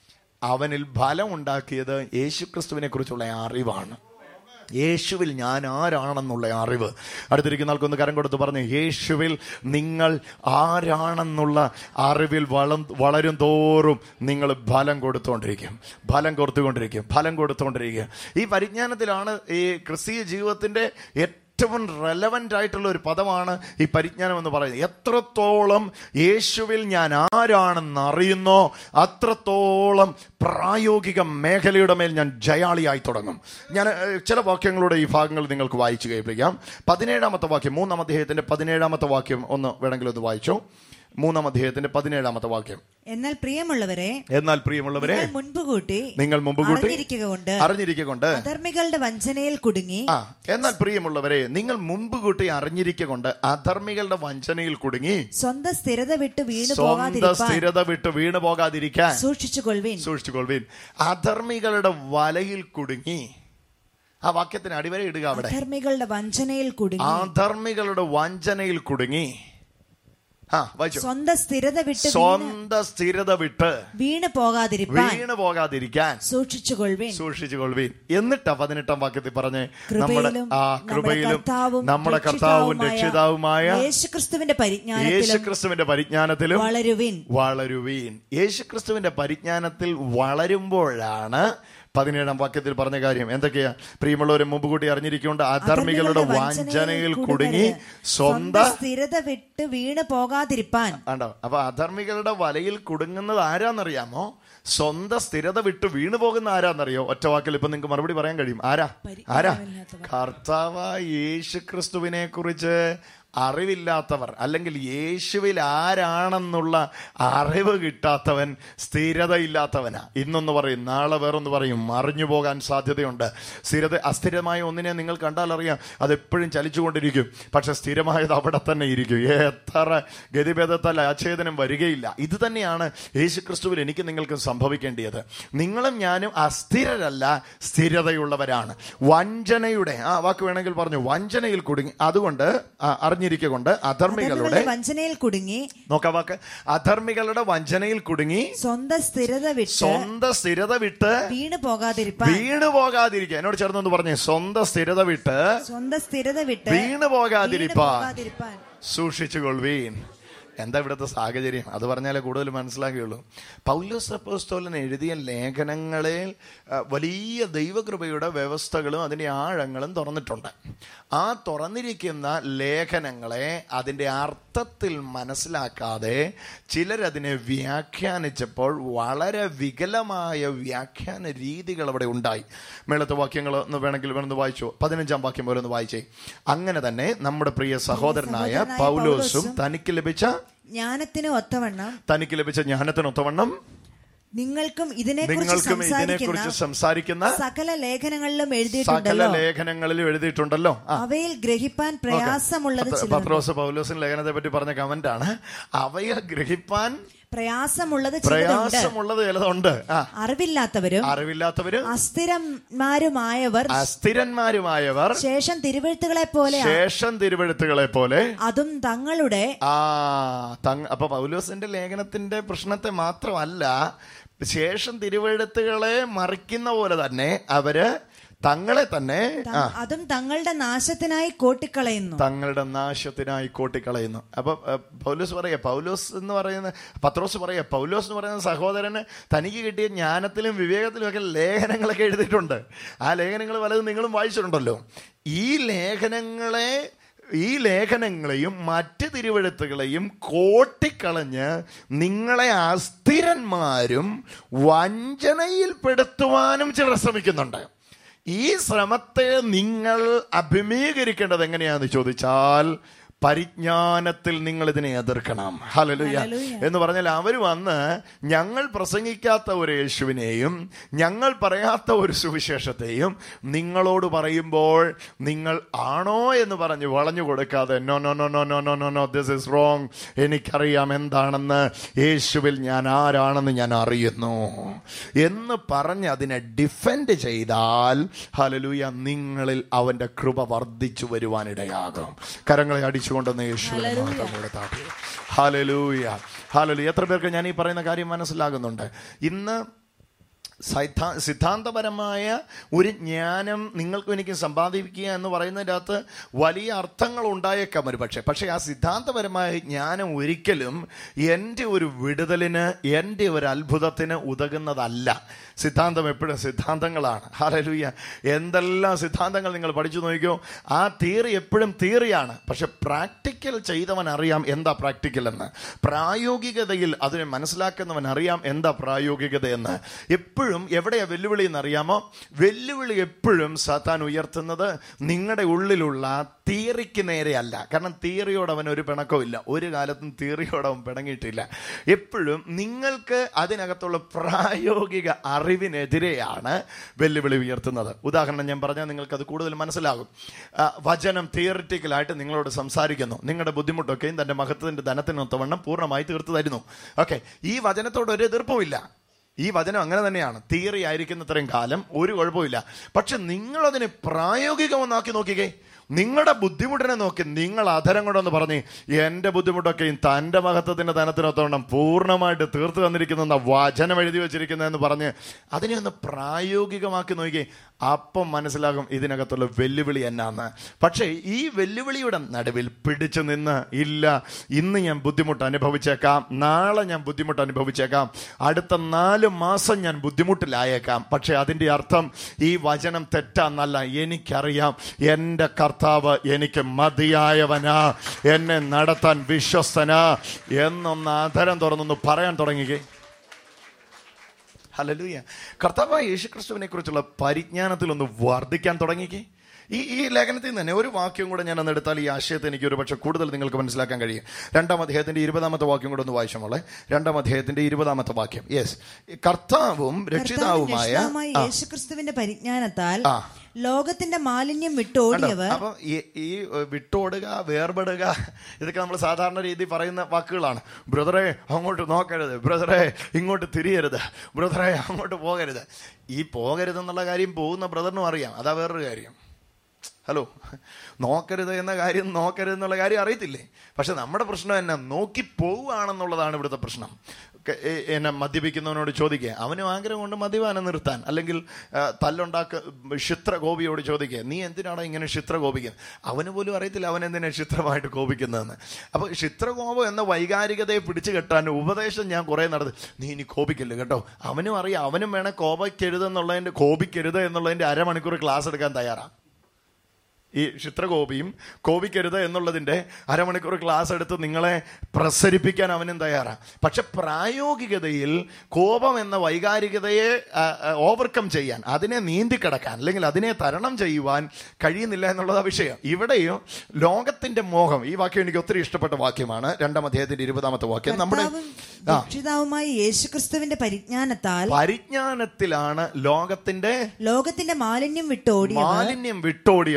അവനിൽ ഫലം ഉണ്ടാക്കിയത് യേശുക്രിസ്തുവിനെ കുറിച്ചുള്ള അറിവാണ് യേശുവിൽ ഞാൻ ആരാണെന്നുള്ള അറിവ് അടുത്തിരിക്കുന്ന ആൾക്കൊന്ന് കരം കൊടുത്ത് പറഞ്ഞു യേശുവിൽ നിങ്ങൾ ആരാണെന്നുള്ള അറിവിൽ വളം വളരും തോറും നിങ്ങൾ ഫലം കൊടുത്തുകൊണ്ടിരിക്കും ഫലം കൊടുത്തുകൊണ്ടിരിക്കും ഫലം കൊടുത്തുകൊണ്ടിരിക്കും ഈ പരിജ്ഞാനത്തിലാണ് ഈ ക്രിസ്തീയ ജീവിതത്തിന്റെ ഏറ്റവും റെലവൻ്റ് ആയിട്ടുള്ള ഒരു പദമാണ് ഈ പരിജ്ഞാനം എന്ന് പറയുന്നത് എത്രത്തോളം യേശുവിൽ ഞാൻ ആരാണെന്ന് അറിയുന്നോ അത്രത്തോളം പ്രായോഗിക മേഖലയുടെ മേൽ ഞാൻ ജയാളിയായി തുടങ്ങും ഞാൻ ഏഹ്, ചില വാക്യങ്ങളുടെ ഈ ഭാഗങ്ങൾ നിങ്ങൾക്ക് വായിച്ചു കേൾപ്പിക്കാം പതിനേഴാമത്തെ വാക്യം മൂന്നാം അധ്യായത്തിന്റെ പതിനേഴാമത്തെ വാക്യം ഒന്ന് വേണമെങ്കിൽ ഒന്ന് വായിച്ചോ മൂന്നാം അധ്യായത്തിന്റെ പതിനേഴാമത്തെ വാക്യം എന്നാൽ പ്രിയമുള്ളവരെ എന്നാൽ പ്രിയമുള്ളവരെ നിങ്ങൾ മുൻപ് കൂട്ടി നിങ്ങൾ മുമ്പ് കൂട്ടി അറിഞ്ഞിരിക്കുക കൊണ്ട് അറിഞ്ഞിരിക്കൊണ്ട് അധർമ്മികളുടെ വഞ്ചനയിൽ കുടുങ്ങി ആ എന്നാൽ പ്രിയമുള്ളവരെ നിങ്ങൾ മുമ്പ് കൂട്ടി അറിഞ്ഞിരിക്കൊണ്ട് അധർമ്മികളുടെ വഞ്ചനയിൽ കുടുങ്ങി സ്വന്തം സ്ഥിരത വിട്ട് വീണു സ്വന്തം പോകാതിരിക്കാൻ സ്ഥിരത വിട്ട് വീണു പോകാതിരിക്കാൻ സൂക്ഷിച്ചുകൊള്ളുവിൻ സൂക്ഷിച്ചുകൊള്ളുവീൻ അധർമ്മികളുടെ വലയിൽ കുടുങ്ങി ആ വാക്യത്തിന് അടിവര ഇടുക അവിടെ അധർമ്മികളുടെ വഞ്ചനയിൽ കുടുങ്ങി അധർമ്മികളുടെ വഞ്ചനയിൽ കുടുങ്ങി ആ വായിച്ചു സ്വന്തം സ്ഥിരത വിട്ട് വീണ് സ്വന്തം സ്ഥിരത വിട്ട് വീണു പോകാതിരിക്കാൻ വീണു പോകാതിരിക്കാൻ സൂക്ഷിച്ചുകൊള്ളുവിൻ സൂക്ഷിച്ചുകൊള്ളുവീൻ എന്നിട്ടാ പതിനെട്ടാം വാക്യത്തിൽ പറഞ്ഞ് നമ്മുടെ കൃപയിലും ആ നമ്മുടെ കൃപയിലും കർത്താവും നമ്മുടെ കർത്താവും രക്ഷിതാവുമായ യേശുക്രിസ്തുവിന്റെ പരിജ്ഞാനത്തിലും യേശുക്രിസ്തുവിന്റെ പരിജ്ഞാനത്തിലും വളരുവിൻ വളരുവീൻ യേശുക്രിസ്തുവിന്റെ പരിജ്ഞാനത്തിൽ വളരുമ്പോഴാണ് പതിനേഴാം വാക്യത്തിൽ പറഞ്ഞ കാര്യം എന്തൊക്കെയാ പ്രിയമുള്ളവരെ മുമ്പ് കൂട്ടി അറിഞ്ഞിരിക്കൊണ്ട് അധർമ്മികളുടെ വഞ്ചനയിൽ കുടുങ്ങി സ്വന്തം സ്ഥിരത വിട്ട് വീണു പോകാതിരിപ്പാൻ ആണ്ടോ അപ്പൊ അധർമ്മികളുടെ വലയിൽ കുടുങ്ങുന്നത് ആരാന്നറിയാമോ സ്വന്തം സ്ഥിരത വിട്ട് വീണു പോകുന്ന ആരാന്നറിയോ ഒറ്റ വാക്കിൽ ഇപ്പൊ നിങ്ങൾക്ക് മറുപടി പറയാൻ കഴിയും ആരാ ആരാ കർത്താവ് യേശു ക്രിസ്തുവിനെ കുറിച്ച് അറിവില്ലാത്തവർ അല്ലെങ്കിൽ യേശുവിൽ ആരാണെന്നുള്ള അറിവ് കിട്ടാത്തവൻ സ്ഥിരതയില്ലാത്തവനാ ഇന്നൊന്ന് പറയും നാളെ വേറൊന്ന് പറയും മറിഞ്ഞു പോകാൻ സാധ്യതയുണ്ട് സ്ഥിരത അസ്ഥിരമായ ഒന്നിനെ നിങ്ങൾ കണ്ടാൽ അറിയാം അത് എപ്പോഴും ചലിച്ചുകൊണ്ടിരിക്കും പക്ഷെ സ്ഥിരമായത് അവിടെ തന്നെ ഇരിക്കും എത്ര ഗതിഭേദത്താൽ അച്ഛേദനം വരികയില്ല ഇത് തന്നെയാണ് യേശുക്രിസ്തുവിൽ എനിക്ക് നിങ്ങൾക്കും സംഭവിക്കേണ്ടത് നിങ്ങളും ഞാനും അസ്ഥിരരല്ല സ്ഥിരതയുള്ളവരാണ് വഞ്ചനയുടെ ആ വാക്ക് വേണമെങ്കിൽ പറഞ്ഞു വഞ്ചനയിൽ കുടുങ്ങി അതുകൊണ്ട് ആ, അറിഞ്ഞിരിക്കൊണ്ട് അധർമ്മികളുടെ അധർമ്മികളുടെ വഞ്ചനയിൽ കുടുങ്ങി നോക്കാം വാക്ക് അധർമ്മികളുടെ വഞ്ചനയിൽ കുടുങ്ങി സ്വന്തം സ്ഥിരത വിട്ട് സ്വന്തം സ്ഥിരത വിട്ട് വീണു പോകാതിരിപ്പാൻ വീണു പോകാതിരിക്കുക എന്നോട് ചേർന്നൊന്ന് പറഞ്ഞേ സ്വന്തം സ്ഥിരത വിട്ട് സ്വന്തം സ്ഥിരത വിട്ട് വീണു പോകാതിരിപ്പാൻ പോകാതിരിപ്പാൻ സൂക്ഷിച്ചുകൊള്ളുവീൻ എന്താ ഇവിടുത്തെ സാഹചര്യം അത് പറഞ്ഞാലേ കൂടുതൽ മനസ്സിലാക്കുകയുള്ളൂ പൗലോസ് അപ്പോസ്തോലൻ എഴുതിയ ലേഖനങ്ങളിൽ ആ, വലിയ ദൈവകൃപയുടെ വ്യവസ്ഥകളും അതിൻ്റെ ആഴങ്ങളും തുറന്നിട്ടുണ്ട് ആ തുറന്നിരിക്കുന്ന ലേഖനങ്ങളെ അതിൻ്റെ അർത്ഥത്തിൽ മനസ്സിലാക്കാതെ ചിലരതിനെ വ്യാഖ്യാനിച്ചപ്പോൾ വളരെ വികലമായ വ്യാഖ്യാന രീതികൾ അവിടെ ഉണ്ടായി മേളത്തെ വാക്യങ്ങൾ ഒന്ന് വേണമെങ്കിൽ വേണമെന്ന് വായിച്ചു പതിനഞ്ചാം വാക്യം പോലെ ഒന്ന് വായിച്ചേ അങ്ങനെ തന്നെ നമ്മുടെ പ്രിയ സഹോദരനായ സഹോദരനായ പൗലോസും പൗലോസും തനിക്ക് ലഭിച്ച ജ്ഞാനത്തിന് ഒത്തവണ്ണം തനിക്ക് ലഭിച്ച ജ്ഞാനത്തിനൊത്തവണ്ണം നിങ്ങൾക്കും ഇതിനെക്കുറിച്ച് നിങ്ങൾക്കും ഇതിനെക്കുറിച്ച് സംസാരിക്കുന്ന സംസാരിക്കുന്ന സകല ലേഖനങ്ങളിലും സകല എഴുതിയിട്ടുണ്ടല്ലോ ലേഖനങ്ങളിലും എഴുതിയിട്ടുണ്ടല്ലോ ആ അവയിൽ ഗ്രഹിപ്പാൻ പ്രയാസമുള്ളത് പത്ര- ചിലത് പത്രോസ് പൗലോസിൻ ലേഖനത്തെ പറ്റി പറഞ്ഞ കമന്റ് ആണ് അവയെ ഗ്രഹിപ്പാൻ പ്രയാസമുള്ളത് ചിലതുണ്ട് പ്രയാസമുള്ളത് ചിലതുണ്ട് ആ അറിവില്ലാത്തവരും അറിവില്ലാത്തവര് അസ്ഥിരന്മാരുമായവർ അസ്ഥിരന്മാരുമായവർ ശേഷം തിരുവഴുത്തുകളെ പോലെ ശേഷം തിരുവഴുത്തുകളെ പോലെ അതും തങ്ങളുടെ ആ തങ് അപ്പൊ പൗലോസിന്റെ ലേഖനത്തിന്റെ പ്രശ്നത്തെ മാത്രമല്ല ശേഷം തിരുവഴുത്തുകളെ മറിക്കുന്ന പോലെ തന്നെ അവര് തങ്ങളെ തന്നെ ത- ആ അതും തങ്ങളുടെ നാശത്തിനായി കോട്ടിക്കളയുന്നു തങ്ങളുടെ നാശത്തിനായി കോട്ടിക്കളയുന്നു അപ്പൊ അഹ്, പൗലോസ് പറയാ പൗലോസ് എന്ന് പറയുന്ന പത്രോസ് പറയാ പൗലോസ് എന്ന് പറയുന്ന സഹോദരന് തനിക്ക് കിട്ടിയ ജ്ഞാനത്തിലും വിവേകത്തിലും ഒക്കെ ലേഖനങ്ങളൊക്കെ എഴുതിയിട്ടുണ്ട് ആ ലേഖനങ്ങൾ പലതും നിങ്ങളും വായിച്ചിട്ടുണ്ടല്ലോ ഈ ലേഖനങ്ങളെ ഈ ലേഖനങ്ങളെയും മറ്റ് തിരുവഴുത്തുകളെയും കോട്ടിക്കളഞ്ഞ് നിങ്ങളെ അസ്ഥിരന്മാരും വഞ്ചനയിൽപ്പെടുത്തുവാനും ചിലർ ശ്രമിക്കുന്നുണ്ട് ഈ ശ്രമത്തെ നിങ്ങൾ അഭിമുഖീകരിക്കേണ്ടത് എങ്ങനെയാന്ന് ചോദിച്ചാൽ പരിജ്ഞാനത്തിൽ നിങ്ങൾ ഇതിനെ എതിർക്കണം ഹലലുയ ഹല്ലേലൂയ. എന്ന് പറഞ്ഞാൽ അവർ വന്ന് ഞങ്ങൾ പ്രസംഗിക്കാത്ത ഒരു യേശുവിനെയും ഞങ്ങൾ പറയാത്ത ഒരു സുവിശേഷത്തെയും നിങ്ങളോട് പറയുമ്പോൾ നിങ്ങൾ ആണോ എന്ന് പറഞ്ഞ് വളഞ്ഞു കൊടുക്കാതെ no no no no no no no no this is wrong എനിക്കറിയാം എന്താണെന്ന് യേശുവിൽ ഞാൻ ആരാണെന്ന് ഞാൻ അറിയുന്നു എന്ന് പറഞ്ഞ് അതിനെ ഡിഫെൻഡ് ചെയ്താൽ ഹലലൂയ നിങ്ങളിൽ അവന്റെ കൃപ വർദ്ധിച്ചു വരുവാനിടയാകും കരങ്ങളെ അടിച്ചുകൊണ്ടെന്ന് യേശുവിനെ മാത്രം കൊടുത്താട്ടെ ഹാലലൂയ ഹാലലൂയ എത്ര പേർക്ക് ഞാൻ ഈ പറയുന്ന കാര്യം മനസ്സിലാകുന്നുണ്ട് ഇന്ന് സൈദ്ധാ സിദ്ധാന്തപരമായ ഒരു ജ്ഞാനം നിങ്ങൾക്കും എനിക്ക് സമ്പാദിക്കുക എന്ന് പറയുന്നതിൻ്റെ അകത്ത് വലിയ അർത്ഥങ്ങൾ ഉണ്ടായേക്കാം ഒരു പക്ഷേ പക്ഷേ ആ സിദ്ധാന്തപരമായ ജ്ഞാനം ഒരിക്കലും എൻ്റെ ഒരു വിടുതലിന് എൻ്റെ ഒരു അത്ഭുതത്തിന് ഉതകുന്നതല്ല സിദ്ധാന്തം എപ്പോഴും സിദ്ധാന്തങ്ങളാണ് ഹാലലൂയ എന്തെല്ലാം സിദ്ധാന്തങ്ങൾ നിങ്ങൾ പഠിച്ചു നോക്കിയോ ആ തിയറി എപ്പോഴും തിയറിയാണ് പക്ഷെ പ്രാക്ടിക്കൽ ചെയ്തവൻ അറിയാം എന്താ പ്രാക്ടിക്കൽ എന്ന് പ്രായോഗികതയിൽ അതിനെ മനസ്സിലാക്കുന്നവൻ അറിയാം എന്താ പ്രായോഗികത എന്ന് എപ്പോഴും എവിടെയാ വെല്ലുവിളി എന്ന് അറിയാമോ വെല്ലുവിളി എപ്പോഴും സാത്താൻ ഉയർത്തുന്നത് നിങ്ങളുടെ ഉള്ളിലുള്ള തിയറിക്ക് നേരെയല്ല കാരണം തിയറിയോട് അവൻ ഒരു പിണക്കവും ഇല്ല ഒരു കാലത്തും തിയറിയോട് അവൻ പിണങ്ങിയിട്ടില്ല എപ്പോഴും നിങ്ങൾക്ക് അതിനകത്തുള്ള പ്രായോഗിക അറിവിനെതിരെയാണ് വെല്ലുവിളി ഉയർത്തുന്നത് ഉദാഹരണം ഞാൻ പറഞ്ഞാൽ നിങ്ങൾക്ക് അത് കൂടുതൽ മനസ്സിലാകും ആ, വചനം തിയറിറ്റിക്കലായിട്ട് നിങ്ങളോട് സംസാരിക്കുന്നു നിങ്ങളുടെ ബുദ്ധിമുട്ടൊക്കെയും തന്റെ മഹത്വത്തിന്റെ ധനത്തിനൊത്തവണ്ണം പൂർണ്ണമായി തീർത്തു തരുന്നു ഓക്കെ ഈ വചനത്തോട് ഒരു എതിർപ്പുമില്ല ഈ വചനം അങ്ങനെ തന്നെയാണ് തിയറി ആയിരിക്കുന്നത്രയും കാലം ഒരു കുഴപ്പമില്ല പക്ഷെ നിങ്ങളതിനെ പ്രായോഗികമെന്നാക്കി നോക്കിക്കേ നിങ്ങളുടെ ബുദ്ധിമുട്ടിനെ നോക്കി നിങ്ങൾ അധരം കൊണ്ടൊന്ന് പറഞ്ഞ് എൻ്റെ ബുദ്ധിമുട്ടൊക്കെയും തൻ്റെ മഹത്വത്തിൻ്റെ ധനത്തിനൊത്തോണം പൂർണ്ണമായിട്ട് തീർത്തു തന്നിരിക്കുന്ന വചനം എഴുതി വെച്ചിരിക്കുന്നതെന്ന് പറഞ്ഞ് അതിനെ ഒന്ന് പ്രായോഗികമാക്കി നോക്കി അപ്പം മനസ്സിലാകും ഇതിനകത്തുള്ള വെല്ലുവിളി എന്നാന്ന് പക്ഷേ ഈ വെല്ലുവിളിയുടെ നടുവിൽ പിടിച്ചു നിന്ന് ഇല്ല ഇന്ന് ഞാൻ ബുദ്ധിമുട്ട് അനുഭവിച്ചേക്കാം നാളെ ഞാൻ ബുദ്ധിമുട്ട് അനുഭവിച്ചേക്കാം അടുത്ത നാല് മാസം ഞാൻ ബുദ്ധിമുട്ടിലായേക്കാം പക്ഷെ അതിൻ്റെ അർത്ഥം ഈ വചനം തെറ്റാന്നല്ല എനിക്കറിയാം എൻ്റെ കർത്താവ് എനിക്ക് മതിയായവനാ എന്നെ നടത്താൻ വിശ്വസ്തനാ എന്നൊന്ന് ആധാരം തുറന്നൊന്ന് പറയാൻ തുടങ്ങിക്കേ ഹലലൂയ കർത്താവായ യേശുക്രിസ്തുവിനെ കുറിച്ചുള്ള പരിജ്ഞാനത്തിൽ ഒന്ന് വർദ്ധിക്കാൻ തുടങ്ങിക്കേ ഈ ഈ ലേഖനത്തിൽ നിന്ന് തന്നെ ഒരു വാക്യം കൂടെ ഞാൻ ഒന്ന് എടുത്താൽ ഈ ആശയത്തെ എനിക്ക് ഒരു പക്ഷെ കൂടുതൽ നിങ്ങൾക്ക് മനസ്സിലാക്കാൻ കഴിയും രണ്ടാം അധ്യായത്തിന്റെ ഇരുപതാമത്തെ വാക്യം കൂടെ ഒന്ന് വായിച്ച മോളെ രണ്ടാം അധ്യായത്തിന്റെ ഇരുപതാമത്തെ വാക്യം യെസ് കർത്താവും രക്ഷിതാവുമായ രക്ഷിതാവുമായ ആ, യേശുക്രിസ്തുവിന്റെ പരിജ്ഞാനത്താൽ ആ. ലോകത്തിന്റെ മാലിന്യം വിട്ടോടിയവർ അപ്പൊ ഈ ഈ വിട്ടോടുക വേർപെടുക ഇതൊക്കെ നമ്മൾ സാധാരണ രീതി പറയുന്ന വാക്കുകളാണ് ബ്രദറെ അങ്ങോട്ട് നോക്കരുത് ബ്രദറെ ഇങ്ങോട്ട് തിരിയരുത് ബ്രദറെ അങ്ങോട്ട് പോകരുത് ഈ പോകരുത് എന്നുള്ള കാര്യം പോകുന്ന ബ്രദറിനും അറിയാം അതാ വേറൊരു കാര്യം ഹലോ നോക്കരുത് എന്ന കാര്യം നോക്കരുത് എന്നുള്ള കാര്യം അറിയത്തില്ലേ പക്ഷെ നമ്മുടെ പ്രശ്നം എന്നാ നോക്കി പോവുകയാണെന്നുള്ളതാണ് ഇവിടുത്തെ പ്രശ്നം ക- എ- എന്നെ മദ്യപിക്കുന്നവനോട് ചോദിക്കുക അവനും ആഗ്രഹം കൊണ്ട് മദ്യപാനം നിർത്താൻ അല്ലെങ്കിൽ ആ, തല്ലുണ്ടാക്ക ക്ഷിത്ര ഗോപിയോട് ചോദിക്കുക നീ എന്തിനാണ് ഇങ്ങനെ ക്ഷിത്ര കോപിക്കുന്നത് അവന് പോലും അറിയത്തില്ല അവൻ എന്തിനാ ക്ഷിത്രമായിട്ട് കോപിക്കുന്നതെന്ന് അപ്പോൾ ക്ഷിത്രകോപം എന്ന വൈകാരികതയെ പിടിച്ചു കെട്ടാൻ ഉപദേശം ഞാൻ കുറേ നടത്തി നീ ഇനി കോപിക്കല്ല് കേട്ടോ അവനും അറിയാം അവനും വേണേൽ കോപിക്കരുതെന്നുള്ളതിൻ്റെ കോപിക്കരുത് എന്നുള്ളതിൻ്റെ അരമണിക്കൂർ ക്ലാസ് എടുക്കാൻ തയ്യാറാണ് ഈ ചിത്രകോപിയും കോപിക്കരുത് എന്നുള്ളതിൻ്റെ അരമണിക്കൂർ ക്ലാസ് എടുത്ത് നിങ്ങളെ പ്രസരിപ്പിക്കാൻ അവനും തയ്യാറാണ് പക്ഷെ പ്രായോഗികതയിൽ കോപം എന്ന വൈകാരികതയെ ഓവർകം ചെയ്യാൻ അതിനെ നീന്തിക്കിടക്കാൻ അല്ലെങ്കിൽ അതിനെ തരണം ചെയ്യുവാൻ കഴിയുന്നില്ല എന്നുള്ളതാ വിഷയം ഇവിടെയും ലോകത്തിന്റെ മോഹം ഈ വാക്യം എനിക്ക് ഒത്തിരി ഇഷ്ടപ്പെട്ട വാക്യമാണ് രണ്ടാം അധ്യായത്തിന്റെ ഇരുപതാമത്തെ വാക്യം നമ്മുടെ കർത്താവും ആ രക്ഷിതാവുമായ യേശുക്രിസ്തുവിന്റെ പരിജ്ഞാനത്താൽ പരിജ്ഞാനത്തിലാണ് ലോകത്തിന്റെ ലോകത്തിന്റെ മാലിന്യം വിട്ടോടിയവർ മാലിന്യം വിട്ടോടിയവർ അതിൽ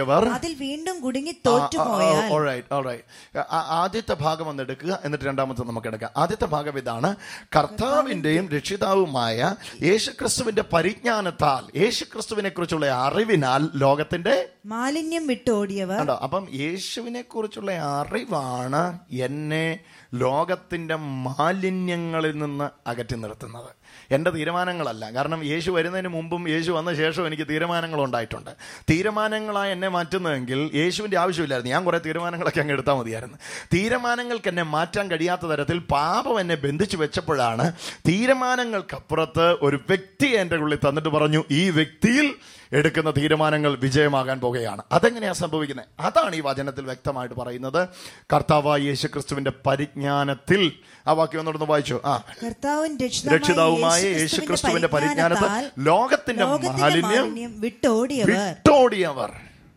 അതിൽ വീണ്ടും കുടുങ്ങി തോറ്റുപോയാൽ Alright, alright. ആ- ആദ്യത്തെ ഭാഗം ഒന്ന് എടുക്കുക എന്നിട്ട് രണ്ടാമത്തെ നമുക്ക് എടുക്കാം ആദ്യത്തെ ഭാഗം ഇതാണ് കർത്താവിന്റെയും രക്ഷിതാവുമായ യേശുക്രിസ്തുവിന്റെ പരിജ്ഞാനത്താൽ യേശുക്രിസ്തുവിനെ കുറിച്ചുള്ള അറിവിനാൽ ലോകത്തിന്റെ മാലിന്യം വിട്ടോടിയവർ കണ്ടോ അപ്പം യേശുവിനെ കുറിച്ചുള്ള അറിവാണ് എന്നെ ലോകത്തിന്റെ മാലിന്യങ്ങളിൽ നിന്ന് അകറ്റി നിർത്തുന്നത് എൻ്റെ തീരുമാനങ്ങളല്ല കാരണം യേശു വരുന്നതിന് മുമ്പും യേശു വന്ന ശേഷവും എനിക്ക് തീരുമാനങ്ങൾ ഉണ്ടായിട്ടുണ്ട് തീരുമാനങ്ങളായി എന്നെ മാറ്റുന്നതെങ്കിൽ യേശുവിൻ്റെ ആവശ്യമില്ലായിരുന്നു ഞാൻ കുറേ തീരുമാനങ്ങളൊക്കെ അങ്ങ് എടുത്താൽ മതിയായിരുന്നു തീരുമാനങ്ങൾക്ക് എന്നെ മാറ്റാൻ കഴിയാത്ത തരത്തിൽ പാപം എന്നെ ബന്ധിച്ചു വെച്ചപ്പോഴാണ് തീരുമാനങ്ങൾക്കപ്പുറത്ത് ഒരു വ്യക്തി എൻ്റെ ഉള്ളിൽ തന്നിട്ട് പറഞ്ഞു ഈ വ്യക്തിയിൽ എടുക്കുന്ന തീരുമാനങ്ങൾ വിജയമാകാൻ പോകുകയാണ് അതെങ്ങനെയാ സംഭവിക്കുന്നത് അതാണ് ഈ വചനത്തിൽ വ്യക്തമായിട്ട് പറയുന്നത് കർത്താവായ യേശുക്രിസ്തുവിന്റെ പരിജ്ഞാനത്തിൽ ആ വാക്യം ഒന്നുകൂടെ വായിച്ചു ആ കർത്താവും രക്ഷിതാവുമായ യേശുക്രിസ്തുവിന്റെ പരിജ്ഞാനത്തിൽ ലോകത്തിന്റെ മാലിന്യം വിട്ടോടിയവർ വിട്ടോടിയവർ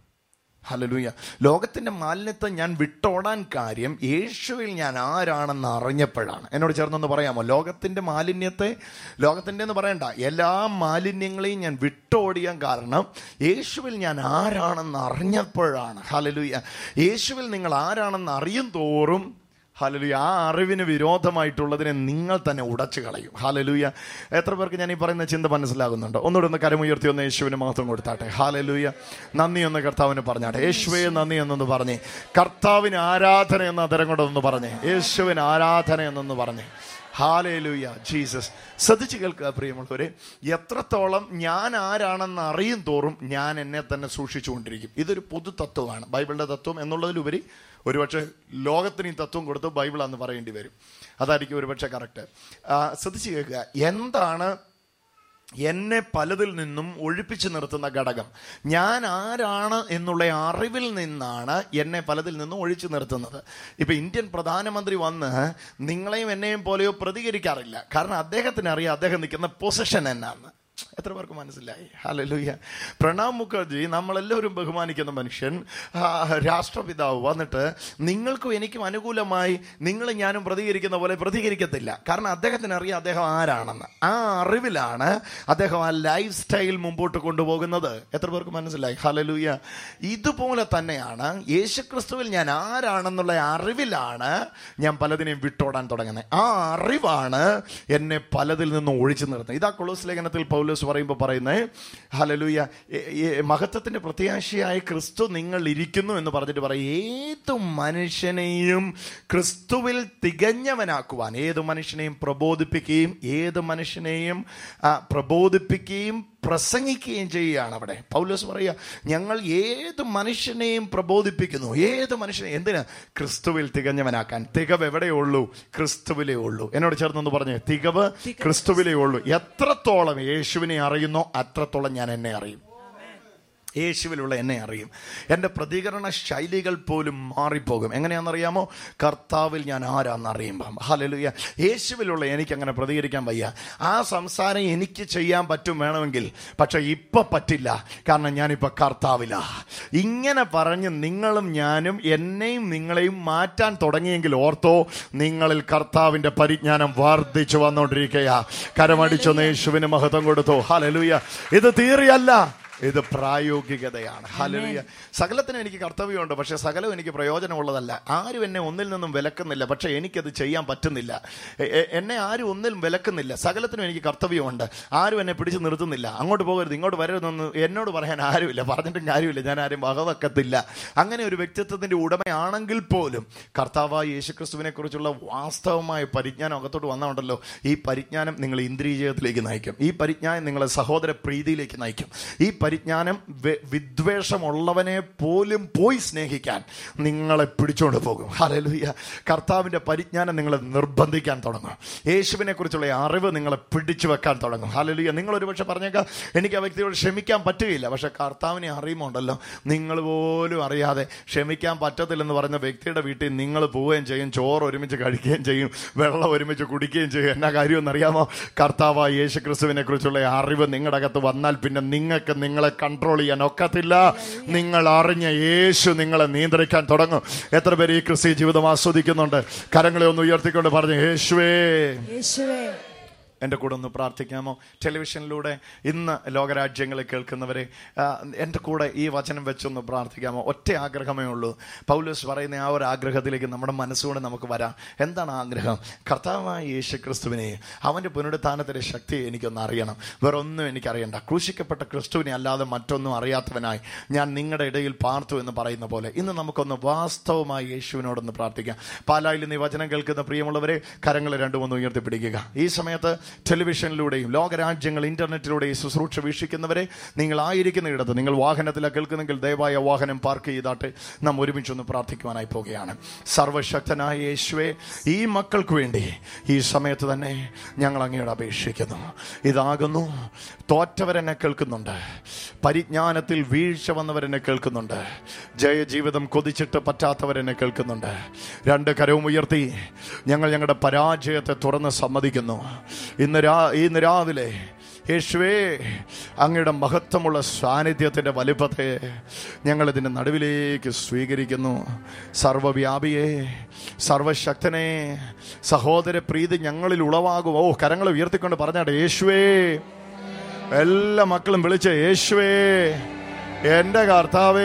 ഹലലൂയ ലോകത്തിന്റെ മാലിന്യത്തെ ഞാൻ വിട്ടോടാൻ കാര്യം യേശുവിൽ ഞാൻ ആരാണെന്ന് അറിഞ്ഞപ്പോഴാണ് എന്നോട് ചേർന്നൊന്ന് പറയാമോ ലോകത്തിന്റെ മാലിന്യത്തെ ലോകത്തിന്റെ എന്ന് പറയണ്ട എല്ലാ മാലിന്യങ്ങളെയും ഞാൻ വിട്ടോടിയാൻ കാരണം യേശുവിൽ ഞാൻ ആരാണെന്ന് അറിഞ്ഞപ്പോഴാണ് ഹലലൂയ യേശുവിൽ നിങ്ങൾ ആരാണെന്ന് അറിയും തോറും ഹലലുയ ആ അറിവിന് വിരോധമായിട്ടുള്ളതിനെ നിങ്ങൾ തന്നെ ഉടച്ചു കളയും ഹാലലൂയ എത്ര പേർക്ക് ഞാൻ ഈ പറയുന്ന ചിന്ത മനസ്സിലാകുന്നുണ്ട് ഒന്നുകൂടെ ഒന്ന് കരമുയർത്തി ഒന്ന് യേശുവിന് മഹത്വം കൊടുത്താട്ടെ ഹാലലൂയ നന്ദി ഒന്ന് കർത്താവിന് പറഞ്ഞാട്ടെ യേശുവെ നന്ദി എന്നൊന്ന് പറഞ്ഞേ കർത്താവിന് ആരാധന എന്ന അതരം കൊണ്ടൊന്ന് പറഞ്ഞേ യേശുവിന് ആരാധന എന്നൊന്ന് പറഞ്ഞേ ഹാലേലൂയ ജീസസ് ശ്രദ്ധിച്ച് കേൾക്കുക പ്രിയമുള്ളവരെ എത്രത്തോളം ഞാൻ ആരാണെന്ന് അറിയും തോറും ഞാൻ എന്നെ തന്നെ സൂക്ഷിച്ചുകൊണ്ടിരിക്കും ഇതൊരു പൊതു തത്വമാണ് ബൈബിളിന്റെ തത്വം എന്നുള്ളതിലുപരി ഒരുപക്ഷെ ലോകത്തിന് ഈ തത്വം കൊടുത്ത് ബൈബിൾ എന്ന് പറയേണ്ടി വരും അതായിരിക്കും ഒരുപക്ഷെ കറക്റ്റ് ശ്രദ്ധിച്ച് കേൾക്കുക എന്താണ് എന്നെ പലതിൽ നിന്നും ഒഴിപ്പിച്ചു നിർത്തുന്ന ഘടകം ഞാൻ ആരാണ് എന്നുള്ള അറിവിൽ നിന്നാണ് എന്നെ പലതിൽ നിന്നും ഒഴിച്ചു നിർത്തുന്നത് ഇപ്പൊ ഇന്ത്യൻ പ്രധാനമന്ത്രി വന്ന് നിങ്ങളെയും എന്നെയും പോലെയോ പ്രതികരിക്കാറില്ല കാരണം അദ്ദേഹത്തിന് അറിയാം അദ്ദേഹം നിൽക്കുന്ന പൊസിഷൻ എന്നാണ് എത്ര പേർക്ക് മനസ്സിലായി ഹലലൂയ പ്രണാബ് മുഖർജി നമ്മളെല്ലാവരും ബഹുമാനിക്കുന്ന മനുഷ്യൻ ആ, രാഷ്ട്രപിതാവ് വന്നിട്ട് നിങ്ങൾക്കും എനിക്കും അനുകൂലമായി നിങ്ങൾ ഞാനും പ്രതികരിക്കുന്ന പോലെ പ്രതികരിക്കത്തില്ല കാരണം അദ്ദേഹത്തിന് അറിയാം അദ്ദേഹം ആരാണെന്ന് ആ അറിവിലാണ് അദ്ദേഹം ആ ലൈഫ് സ്റ്റൈൽ മുമ്പോട്ട് കൊണ്ടുപോകുന്നത് എത്ര പേർക്ക് മനസ്സിലായി ഹലലൂയ ഇതുപോലെ തന്നെയാണ് യേശുക്രിസ്തുവിൽ ഞാൻ ആരാണെന്നുള്ള അറിവിലാണ് ഞാൻ പലതിനെയും വിട്ടോടാൻ തുടങ്ങുന്നത് ആ അറിവാണ് എന്നെ പലതിൽ നിന്നും ഒഴിച്ചു നിർത്തുന്നത് ഇതാ കൊളോസ് ലേഖനത്തിൽ പൗലോസ് പറയുമ്പോൾ പറയുന്നത് ഹലലൂയ ഏ- ഏ- മഹത്വത്തിന്റെ പ്രത്യാശയായ ക്രിസ്തു നിങ്ങൾ ഇരിക്കുന്നു എന്ന് പറഞ്ഞിട്ട് പറയും ഏത് മനുഷ്യനെയും ക്രിസ്തുവിൽ തികഞ്ഞവനാക്കുവാൻ ഏത് മനുഷ്യനെയും പ്രബോധിപ്പിക്കുകയും ഏത് മനുഷ്യനെയും ആ, പ്രബോധിപ്പിക്കുകയും പ്രസംഗിക്കുകയും ചെയ്യുകയാണ് അവിടെ പൗലോസ് പറയുക ഞങ്ങൾ ഏത് മനുഷ്യനെയും പ്രബോധിപ്പിക്കുന്നു ഏത് മനുഷ്യനെ എന്തിനാ ക്രിസ്തുവിൽ തികഞ്ഞവനാക്കാൻ തികവ് എവിടെയേ ഉള്ളൂ ക്രിസ്തുവിലേ ഉള്ളൂ എന്നോട് ചേർന്നൊന്ന് പറഞ്ഞു തികവ് ക്രിസ്തുവിലേ ഉള്ളൂ എത്രത്തോളം യേശുവിനെ അറിയുന്നോ അത്രത്തോളം ഞാൻ എന്നെ അറിയും യേശുവിലുള്ള എന്നെ അറിയും എൻ്റെ പ്രതികരണ ശൈലികൾ പോലും മാറിപ്പോകും എങ്ങനെയാണെന്നറിയാമോ കർത്താവിൽ ഞാൻ ആരാന്ന് അറിയുമ്പം ഹലലുയ യേശുവിലുള്ള എനിക്ക് അങ്ങനെ പ്രതികരിക്കാൻ വയ്യ ആ സംസാരം എനിക്ക് ചെയ്യാൻ പറ്റും വേണമെങ്കിൽ പക്ഷെ ഇപ്പൊ പറ്റില്ല കാരണം ഞാനിപ്പോ കർത്താവില ഇങ്ങനെ പറഞ്ഞ് നിങ്ങളും ഞാനും എന്നെയും നിങ്ങളെയും മാറ്റാൻ തുടങ്ങിയെങ്കിൽ ഓർത്തോ നിങ്ങളിൽ കർത്താവിന്റെ പരിജ്ഞാനം വർദ്ധിച്ചു വന്നുകൊണ്ടിരിക്കുകയാ കരമടിച്ചൊന്ന് യേശുവിന് മഹത്വം കൊടുത്തു ഹലലുയ ഇത് തീറിയല്ല ഇത് പ്രായോഗികതയാണ് ഹലലുയ സകലത്തിനും എനിക്ക് കർത്തവ്യമുണ്ട് പക്ഷെ സകലം എനിക്ക് പ്രയോജനമുള്ളതല്ല ആരും എന്നെ ഒന്നിൽ നിന്നും വിലക്കുന്നില്ല പക്ഷെ എനിക്കത് ചെയ്യാൻ പറ്റുന്നില്ല എ- എ- എന്നെ ആരും ഒന്നിലും വിലക്കുന്നില്ല സകലത്തിനും എനിക്ക് കർത്തവ്യമുണ്ട് ആരും എന്നെ പിടിച്ചു നിർത്തുന്നില്ല അങ്ങോട്ട് പോകരുത് ഇങ്ങോട്ട് വരരുതെന്ന് എന്നോട് പറയാൻ ആരുമില്ല പറഞ്ഞിട്ടും കാര്യമില്ല ഞാൻ ആരും വകവെക്കത്തില്ല അങ്ങനെ ഒരു വ്യക്തിത്വത്തിന്റെ ഉടമയാണെങ്കിൽ പോലും കർത്താവായ യേശുക്രിസ്തുവിനെ കുറിച്ചുള്ള വാസ്തവമായ പരിജ്ഞാനം അകത്തോട്ട് വന്നുണ്ടല്ലോ ഈ പരിജ്ഞാനം നിങ്ങളെ ഇന്ദ്രിയജയത്തിലേക്ക് നയിക്കും ഈ പരിജ്ഞാനം നിങ്ങളെ സഹോദര പ്രീതിയിലേക്ക് നയിക്കും ഈ പരിജ്ഞാനം വെ- വിദ്വേഷമുള്ളവനെ പോലും പോയി സ്നേഹിക്കാൻ നിങ്ങളെ പിടിച്ചുകൊണ്ട് പോകും ഹല്ലേലൂയ കർത്താവിന്റെ പരിജ്ഞാനം നിങ്ങളെ നിർബന്ധിക്കാൻ തുടങ്ങും യേശുവിനെ കുറിച്ചുള്ള അറിവ് നിങ്ങളെ പിടിച്ചു വെക്കാൻ തുടങ്ങും ഹല്ലേലൂയ നിങ്ങൾ ഒരുപക്ഷെ പറഞ്ഞേക്കാം എനിക്ക് ആ വ്യക്തിയോട് ക്ഷമിക്കാൻ പറ്റുകയില്ല പക്ഷെ കർത്താവിനെ അറിയുമുണ്ടല്ലോ നിങ്ങൾ പോലും അറിയാതെ ക്ഷമിക്കാൻ പറ്റത്തില്ലെന്ന് പറഞ്ഞ വ്യക്തിയുടെ വീട്ടിൽ നിങ്ങൾ പോവുകയും ചെയ്യും ചോറ് ഒരുമിച്ച് കഴിക്കുകയും ചെയ്യും വെള്ളം ഒരുമിച്ച് കുടിക്കുകയും ചെയ്യും എന്നാ കാര്യമെന്ന് അറിയാമോ കർത്താവായ യേശു ക്രിസ്തുവിനെ കുറിച്ചുള്ള അറിവ് നിങ്ങളുടെ അകത്ത് വന്നാൽ പിന്നെ നിങ്ങൾക്ക് നിങ്ങളെ കൺട്രോൾ ചെയ്യാൻ ഒക്കത്തില്ല നിങ്ങൾ അറിഞ്ഞ യേശു നിങ്ങളെ നിയന്ത്രിക്കാൻ തുടങ്ങും എത്ര പേര് ഈ ക്രിസ്ത്യ ജീവിതം ആസ്വദിക്കുന്നുണ്ട് കരങ്ങളെ ഒന്ന് ഉയർത്തിക്കൊണ്ട് പറഞ്ഞു യേശുവേ യേശുവേ എൻ്റെ കൂടെ ഒന്ന് പ്രാർത്ഥിക്കാമോ ടെലിവിഷനിലൂടെ ഇന്ന് ലോകരാജ്യങ്ങളെ കേൾക്കുന്നവരെ ആ, എൻ്റെ കൂടെ ഈ വചനം വെച്ചൊന്ന് പ്രാർത്ഥിക്കാമോ ഒറ്റ ആഗ്രഹമേ ഉള്ളൂ പൗലോസ് പറയുന്ന ആ ഒരു ആഗ്രഹത്തിലേക്ക് നമ്മുടെ മനസ്സുകൊണ്ട് നമുക്ക് വരാം എന്താണ് ആഗ്രഹം കർത്താവായ യേശു ക്രിസ്തുവിനെ അവൻ്റെ പുനരുത്ഥാനത്തിൻ്റെ ശക്തി എനിക്കൊന്ന് അറിയണം വേറെ ഒന്നും എനിക്കറിയണ്ട ക്രൂശിക്കപ്പെട്ട ക്രിസ്തുവിനെ അല്ലാതെ മറ്റൊന്നും അറിയാത്തവനായി ഞാൻ നിങ്ങളുടെ ഇടയിൽ പാർത്തു എന്ന് പറയുന്ന പോലെ ഇന്ന് നമുക്കൊന്ന് വാസ്തവമായി യേശുവിനോടൊന്ന് പ്രാർത്ഥിക്കാം പാലായിൽ നിന്ന് ഈ വചനം കേൾക്കുന്ന പ്രിയമുള്ളവരെ കരങ്ങൾ രണ്ടും ഒന്ന് ഉയർത്തിപ്പിടിക്കുക ഈ സമയത്ത് ടെലിവിഷനിലൂടെയും ലോകരാജ്യങ്ങൾ ഇന്റർനെറ്റിലൂടെയും ശുശ്രൂഷ വീക്ഷിക്കുന്നവരെ നിങ്ങൾ ആയിരിക്കുന്ന ഇടത്ത് നിങ്ങൾ വാഹനത്തിലാണ് കേൾക്കുന്നെങ്കിൽ ദയവായ വാഹനം പാർക്ക് ചെയ്താട്ട് നാം ഒരുമിച്ചൊന്ന് പ്രാർത്ഥിക്കുവാനായി പോവുകയാണ് സർവശക്തനായ യേശുവെ ഈ മക്കൾക്ക് വേണ്ടി ഈ സമയത്ത് തന്നെ ഞങ്ങൾ അങ്ങയോട് അപേക്ഷിക്കുന്നു ഇതാകുന്നു തോറ്റവരെന്നെ കേൾക്കുന്നുണ്ട് പരിജ്ഞാനത്തിൽ വീഴ്ച വന്നവരെന്നെ കേൾക്കുന്നുണ്ട് ജയജീവിതം കൊതിച്ചിട്ട് പറ്റാത്തവരെന്നെ കേൾക്കുന്നുണ്ട് രണ്ട് കരവും ഉയർത്തി ഞങ്ങൾ ഞങ്ങളുടെ പരാജയത്തെ തുറന്ന് സമ്മതിക്കുന്നു ഇന്ന് രാ ഇന്ന് രാവിലെ യേശുവേ അങ്ങയുടെ മഹത്വമുള്ള സാന്നിധ്യത്തിൻ്റെ വലിപ്പത്തെ ഞങ്ങളിതിൻ്റെ നടുവിലേക്ക് സ്വീകരിക്കുന്നു സർവവ്യാപിയെ സർവശക്തനെ സഹോദര പ്രീതി ഞങ്ങളിൽ ഉളവാകും ഓ കരങ്ങൾ ഉയർത്തിക്കൊണ്ട് പറഞ്ഞാട്ടെ യേശുവേ എല്ലാ മക്കളും വിളിച്ച യേശുവേ എൻ്റെ കർത്താവേ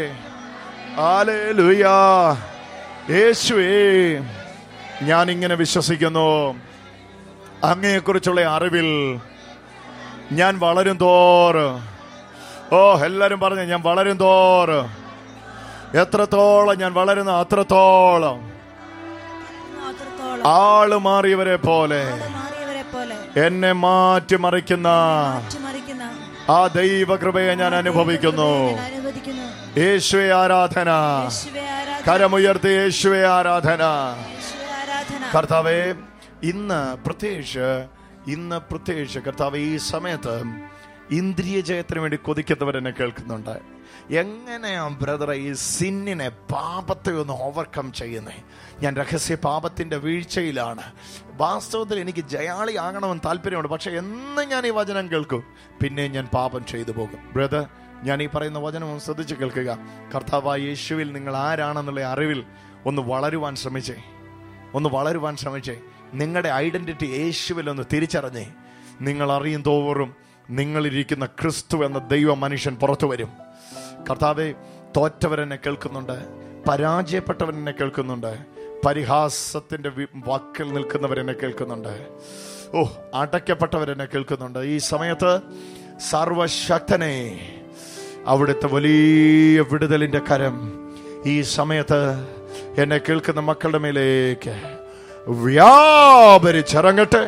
ആലേലുയാ യേശുവേ ഞാൻ ഇങ്ങനെ വിശ്വസിക്കുന്നു അങ്ങയെക്കുറിച്ചുള്ള അറിവിൽ ഞാൻ വളരും തോറും ഓ എല്ലാരും പറഞ്ഞു ഞാൻ വളരും തോറും എത്രത്തോളം ഞാൻ വളരുന്ന അത്രത്തോളം അത്രത്തോളം ആള് മാറിയവരെ പോലെ ആള് മാറിയവരെ പോലെ എന്നെ മാറ്റിമറിക്കുന്ന മാറ്റിമറിക്കുന്ന ആ ദൈവകൃപയെ ഞാൻ അനുഭവിക്കുന്നു ഞാൻ അനുവദിക്കുന്നു യേശുവെ ആരാധന യേശുവേ ആരാധന കരമുയർത്തി യേശുവെ ആരാധന യേശുവേ ആരാധന കർത്താവെ ഇന്ന് പ്രത്യേകിച്ച് ഇന്ന് പ്രത്യേകിച്ച് കർത്താവ് ഈ സമയത്ത് ഇന്ദ്രിയ ജയത്തിന് വേണ്ടി കൊതിക്കുന്നവരെന്നെ കേൾക്കുന്നുണ്ട് എങ്ങനെയാ ബ്രദറെ ഈ സിന്നിനെ പാപത്തെ ഒന്ന് ഓവർകം ചെയ്യുന്നേ ഞാൻ രഹസ്യ പാപത്തിന്റെ വീഴ്ചയിലാണ് വാസ്തവത്തിൽ എനിക്ക് ജയാളി ആകണമെന്ന് താല്പര്യമുണ്ട് പക്ഷെ എന്ന് ഞാൻ ഈ വചനം കേൾക്കും പിന്നെ ഞാൻ പാപം ചെയ്തു പോകും ബ്രദർ ഞാൻ ഈ പറയുന്ന വചനം ഒന്ന് ശ്രദ്ധിച്ച് കേൾക്കുക കർത്താവായ യേശുവിൽ നിങ്ങൾ ആരാണെന്നുള്ള അറിവിൽ ഒന്ന് വളരുവാൻ ശ്രമിച്ചേ ഒന്ന് വളരുവാൻ ശ്രമിച്ചേ നിങ്ങളുടെ ഐഡന്റിറ്റി യേശുവിൽ ഒന്ന് തിരിച്ചറിഞ്ഞേ നിങ്ങൾ അറിയും തോറും നിങ്ങളിരിക്കുന്ന ക്രിസ്തു എന്ന ദൈവ മനുഷ്യൻ പുറത്തു വരും കർത്താവെ തോറ്റവരെന്നെ കേൾക്കുന്നുണ്ട് പരാജയപ്പെട്ടവരെന്നെ കേൾക്കുന്നുണ്ട് പരിഹാസത്തിന്റെ വി- വാക്കിൽ നിൽക്കുന്നവരെന്നെ കേൾക്കുന്നുണ്ട് ഓ അടയ്ക്കപ്പെട്ടവരെന്നെ കേൾക്കുന്നുണ്ട് ഈ സമയത്ത് സർവശക്തനെ അവിടുത്തെ വലിയ വിടുതലിന്റെ കരം ഈ സമയത്ത് എന്നെ കേൾക്കുന്ന മക്കളുടെ മേലേക്ക് വ്യാപരിച്ചിറങ്ങട്ടെ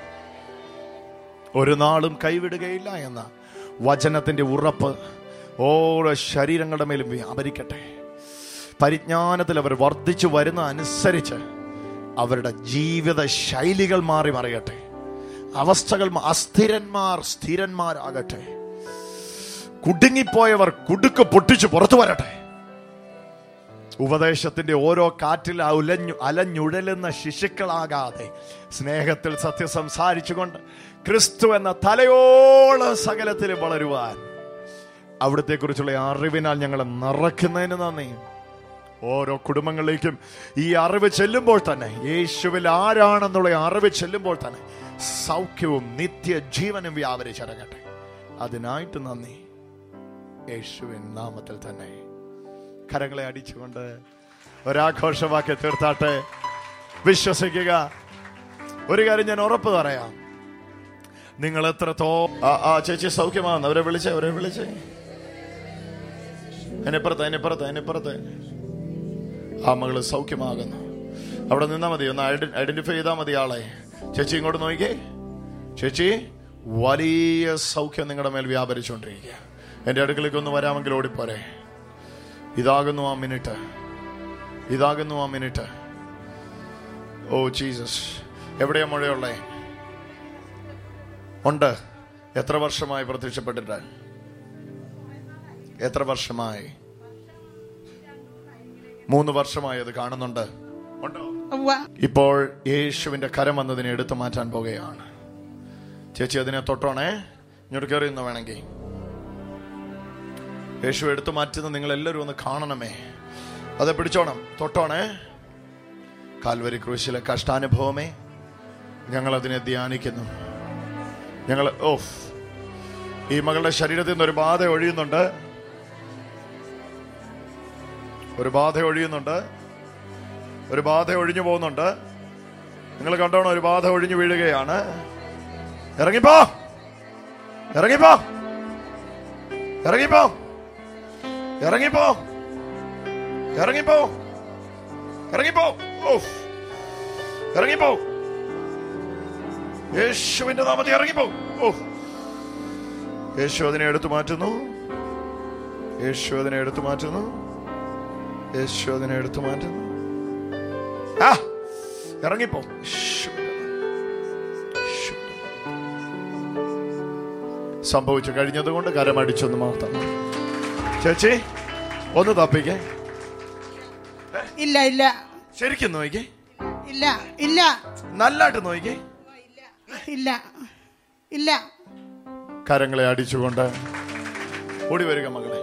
ഒരു നാളും കൈവിടുകയില്ല എന്ന വചനത്തിന്റെ ഉറപ്പ് ഓരോ ശരീരങ്ങളുടെ മേലും വ്യാപരിക്കട്ടെ പരിജ്ഞാനത്തിൽ അവർ വർദ്ധിച്ചു വരുന്ന അനുസരിച്ച് അവരുടെ ജീവിത ശൈലികൾ മാറി മറിയട്ടെ അവസ്ഥകൾ മ- അസ്ഥിരന്മാർ സ്ഥിരന്മാരാകട്ടെ കുടുങ്ങിപ്പോയവർ കുടുക്ക് പൊട്ടിച്ചു പുറത്തു വരട്ടെ ഉപദേശത്തിന്റെ ഓരോ കാറ്റിൽ ഉലഞ്ഞു അലഞ്ഞുഴലുന്ന ശിശുക്കളാകാതെ സ്നേഹത്തിൽ സത്യം സംസാരിച്ചുകൊണ്ട് ക്രിസ്തു എന്ന തലയോളം സകലത്തിലും വളരുവാൻ അവിടത്തെ കുറിച്ചുള്ള അറിവിനാൽ ഞങ്ങളെ നിറയ്ക്കുന്നതിന് നന്ദി ഓരോ കുടുംബങ്ങളിലേക്കും ഈ അറിവ് ചെല്ലുമ്പോൾ തന്നെ യേശുവിൽ ആരാണെന്നുള്ള അറിവ് ചെല്ലുമ്പോൾ തന്നെ സൗഖ്യവും നിത്യജീവനും വ്യാപരിച്ചിറങ്ങട്ടെ അതിനായിട്ട് നന്ദി യേശുവിൻ നാമത്തിൽ തന്നെ കരങ്ങളെ അടിച്ചുകൊണ്ട് ഒരാഘോഷമാക്കി തീർത്താട്ടെ വിശ്വസിക്കുക ഒരു കാര്യം ഞാൻ ഉറപ്പ് പറയാം നിങ്ങൾ എത്രത്തോ ആ ആ ചേച്ചി സൗഖ്യമാകുന്നു അവരെ വിളിച്ചേ അവരെ വിളിച്ചേ അതിനിപ്പുറത്ത് അതിനിപ്പുറത്ത് അതിനിപ്പുറത്ത് ആ മകള് സൗഖ്യമാകുന്നു അവിടെ നിന്നാ മതി ഒന്ന് ഐഡന്റിഫൈ ചെയ്താൽ മതി ആളെ ചേച്ചി ഇങ്ങോട്ട് നോക്കിക്കേ ചേച്ചി വലിയ സൗഖ്യം നിങ്ങളുടെ മേൽ വ്യാപരിച്ചുകൊണ്ടിരിക്കുക എന്റെ അടുക്കലേക്ക് ഒന്ന് വരാമെങ്കിൽ ഓടിപ്പോരെ ഇതാകുന്നു ആ മിനിറ്റ് ഇതാകുന്നു ആ മിനിറ്റ് ഓ ജീസസ് എവിടെയാ മഴയുള്ളേ ഉണ്ട് എത്ര വർഷമായി പ്രത്യക്ഷപ്പെട്ടിട്ട് എത്ര വർഷമായി മൂന്ന് വർഷമായി അത് കാണുന്നുണ്ട് ഉണ്ടോ ഇപ്പോൾ യേശുവിന്റെ കരം വന്നതിനെ എടുത്തു മാറ്റാൻ പോകുകയാണ് ചേച്ചി അതിനെ തൊട്ടോണേ ഇങ്ങോട്ട് കയറി നിന്ന് വേണമെങ്കിൽ യേശു എടുത്തു മാറ്റുന്നത് നിങ്ങൾ എല്ലാവരും ഒന്ന് കാണണമേ അത് പിടിച്ചോണം തൊട്ടോണേ കാൽവരി ക്രൂശിലെ കഷ്ടാനുഭവമേ ഞങ്ങൾ അതിനെ ധ്യാനിക്കുന്നു ഞങ്ങൾ ഓ ഈ മകളുടെ ശരീരത്തിൽ നിന്ന് ഒരു ബാധ ഒഴിയുന്നുണ്ട് ഒരു ബാധ ഒഴിയുന്നുണ്ട് ഒരു ബാധ ഒഴിഞ്ഞു പോകുന്നുണ്ട് നിങ്ങൾ കണ്ടോണം ഒരു ബാധ ഒഴിഞ്ഞു വീഴുകയാണ് ഇറങ്ങിപ്പോ ഇറങ്ങിപ്പോ ഇറങ്ങിപ്പോ ഇറങ്ങിപ്പോ ഇറങ്ങിപ്പോ ഇറങ്ങിപ്പോ ഓ ഇറങ്ങിപ്പോ യേശുവിന്റെ നാമത്തിൽ ഇറങ്ങിപ്പോ ഓ യേശു അതിനെ എടുത്തു മാറ്റുന്നു യേശു അതിനെ എടുത്തു മാറ്റുന്നു യേശു അതിനെ എടുത്തു മാറ്റുന്നു ആ ഇറങ്ങിപ്പോ യേശുവിന്റെ നാമം. യേശുവിന്റെ നാമം. സംഭവിച്ചു കഴിഞ്ഞതുകൊണ്ട് കരമടിച്ചൊന്ന് മാത്രം ചേച്ചി ഒന്ന് തപ്പിക്കേ ഇല്ല ഇല്ല ശരിക്കും നോക്കിക്കേ ഇല്ല ഇല്ല നല്ലായിട്ട് നോക്കിക്കേ ഇല്ല ഇല്ല കരങ്ങളെ അടിച്ചുകൊണ്ട് ഓടി വരിക മകളെ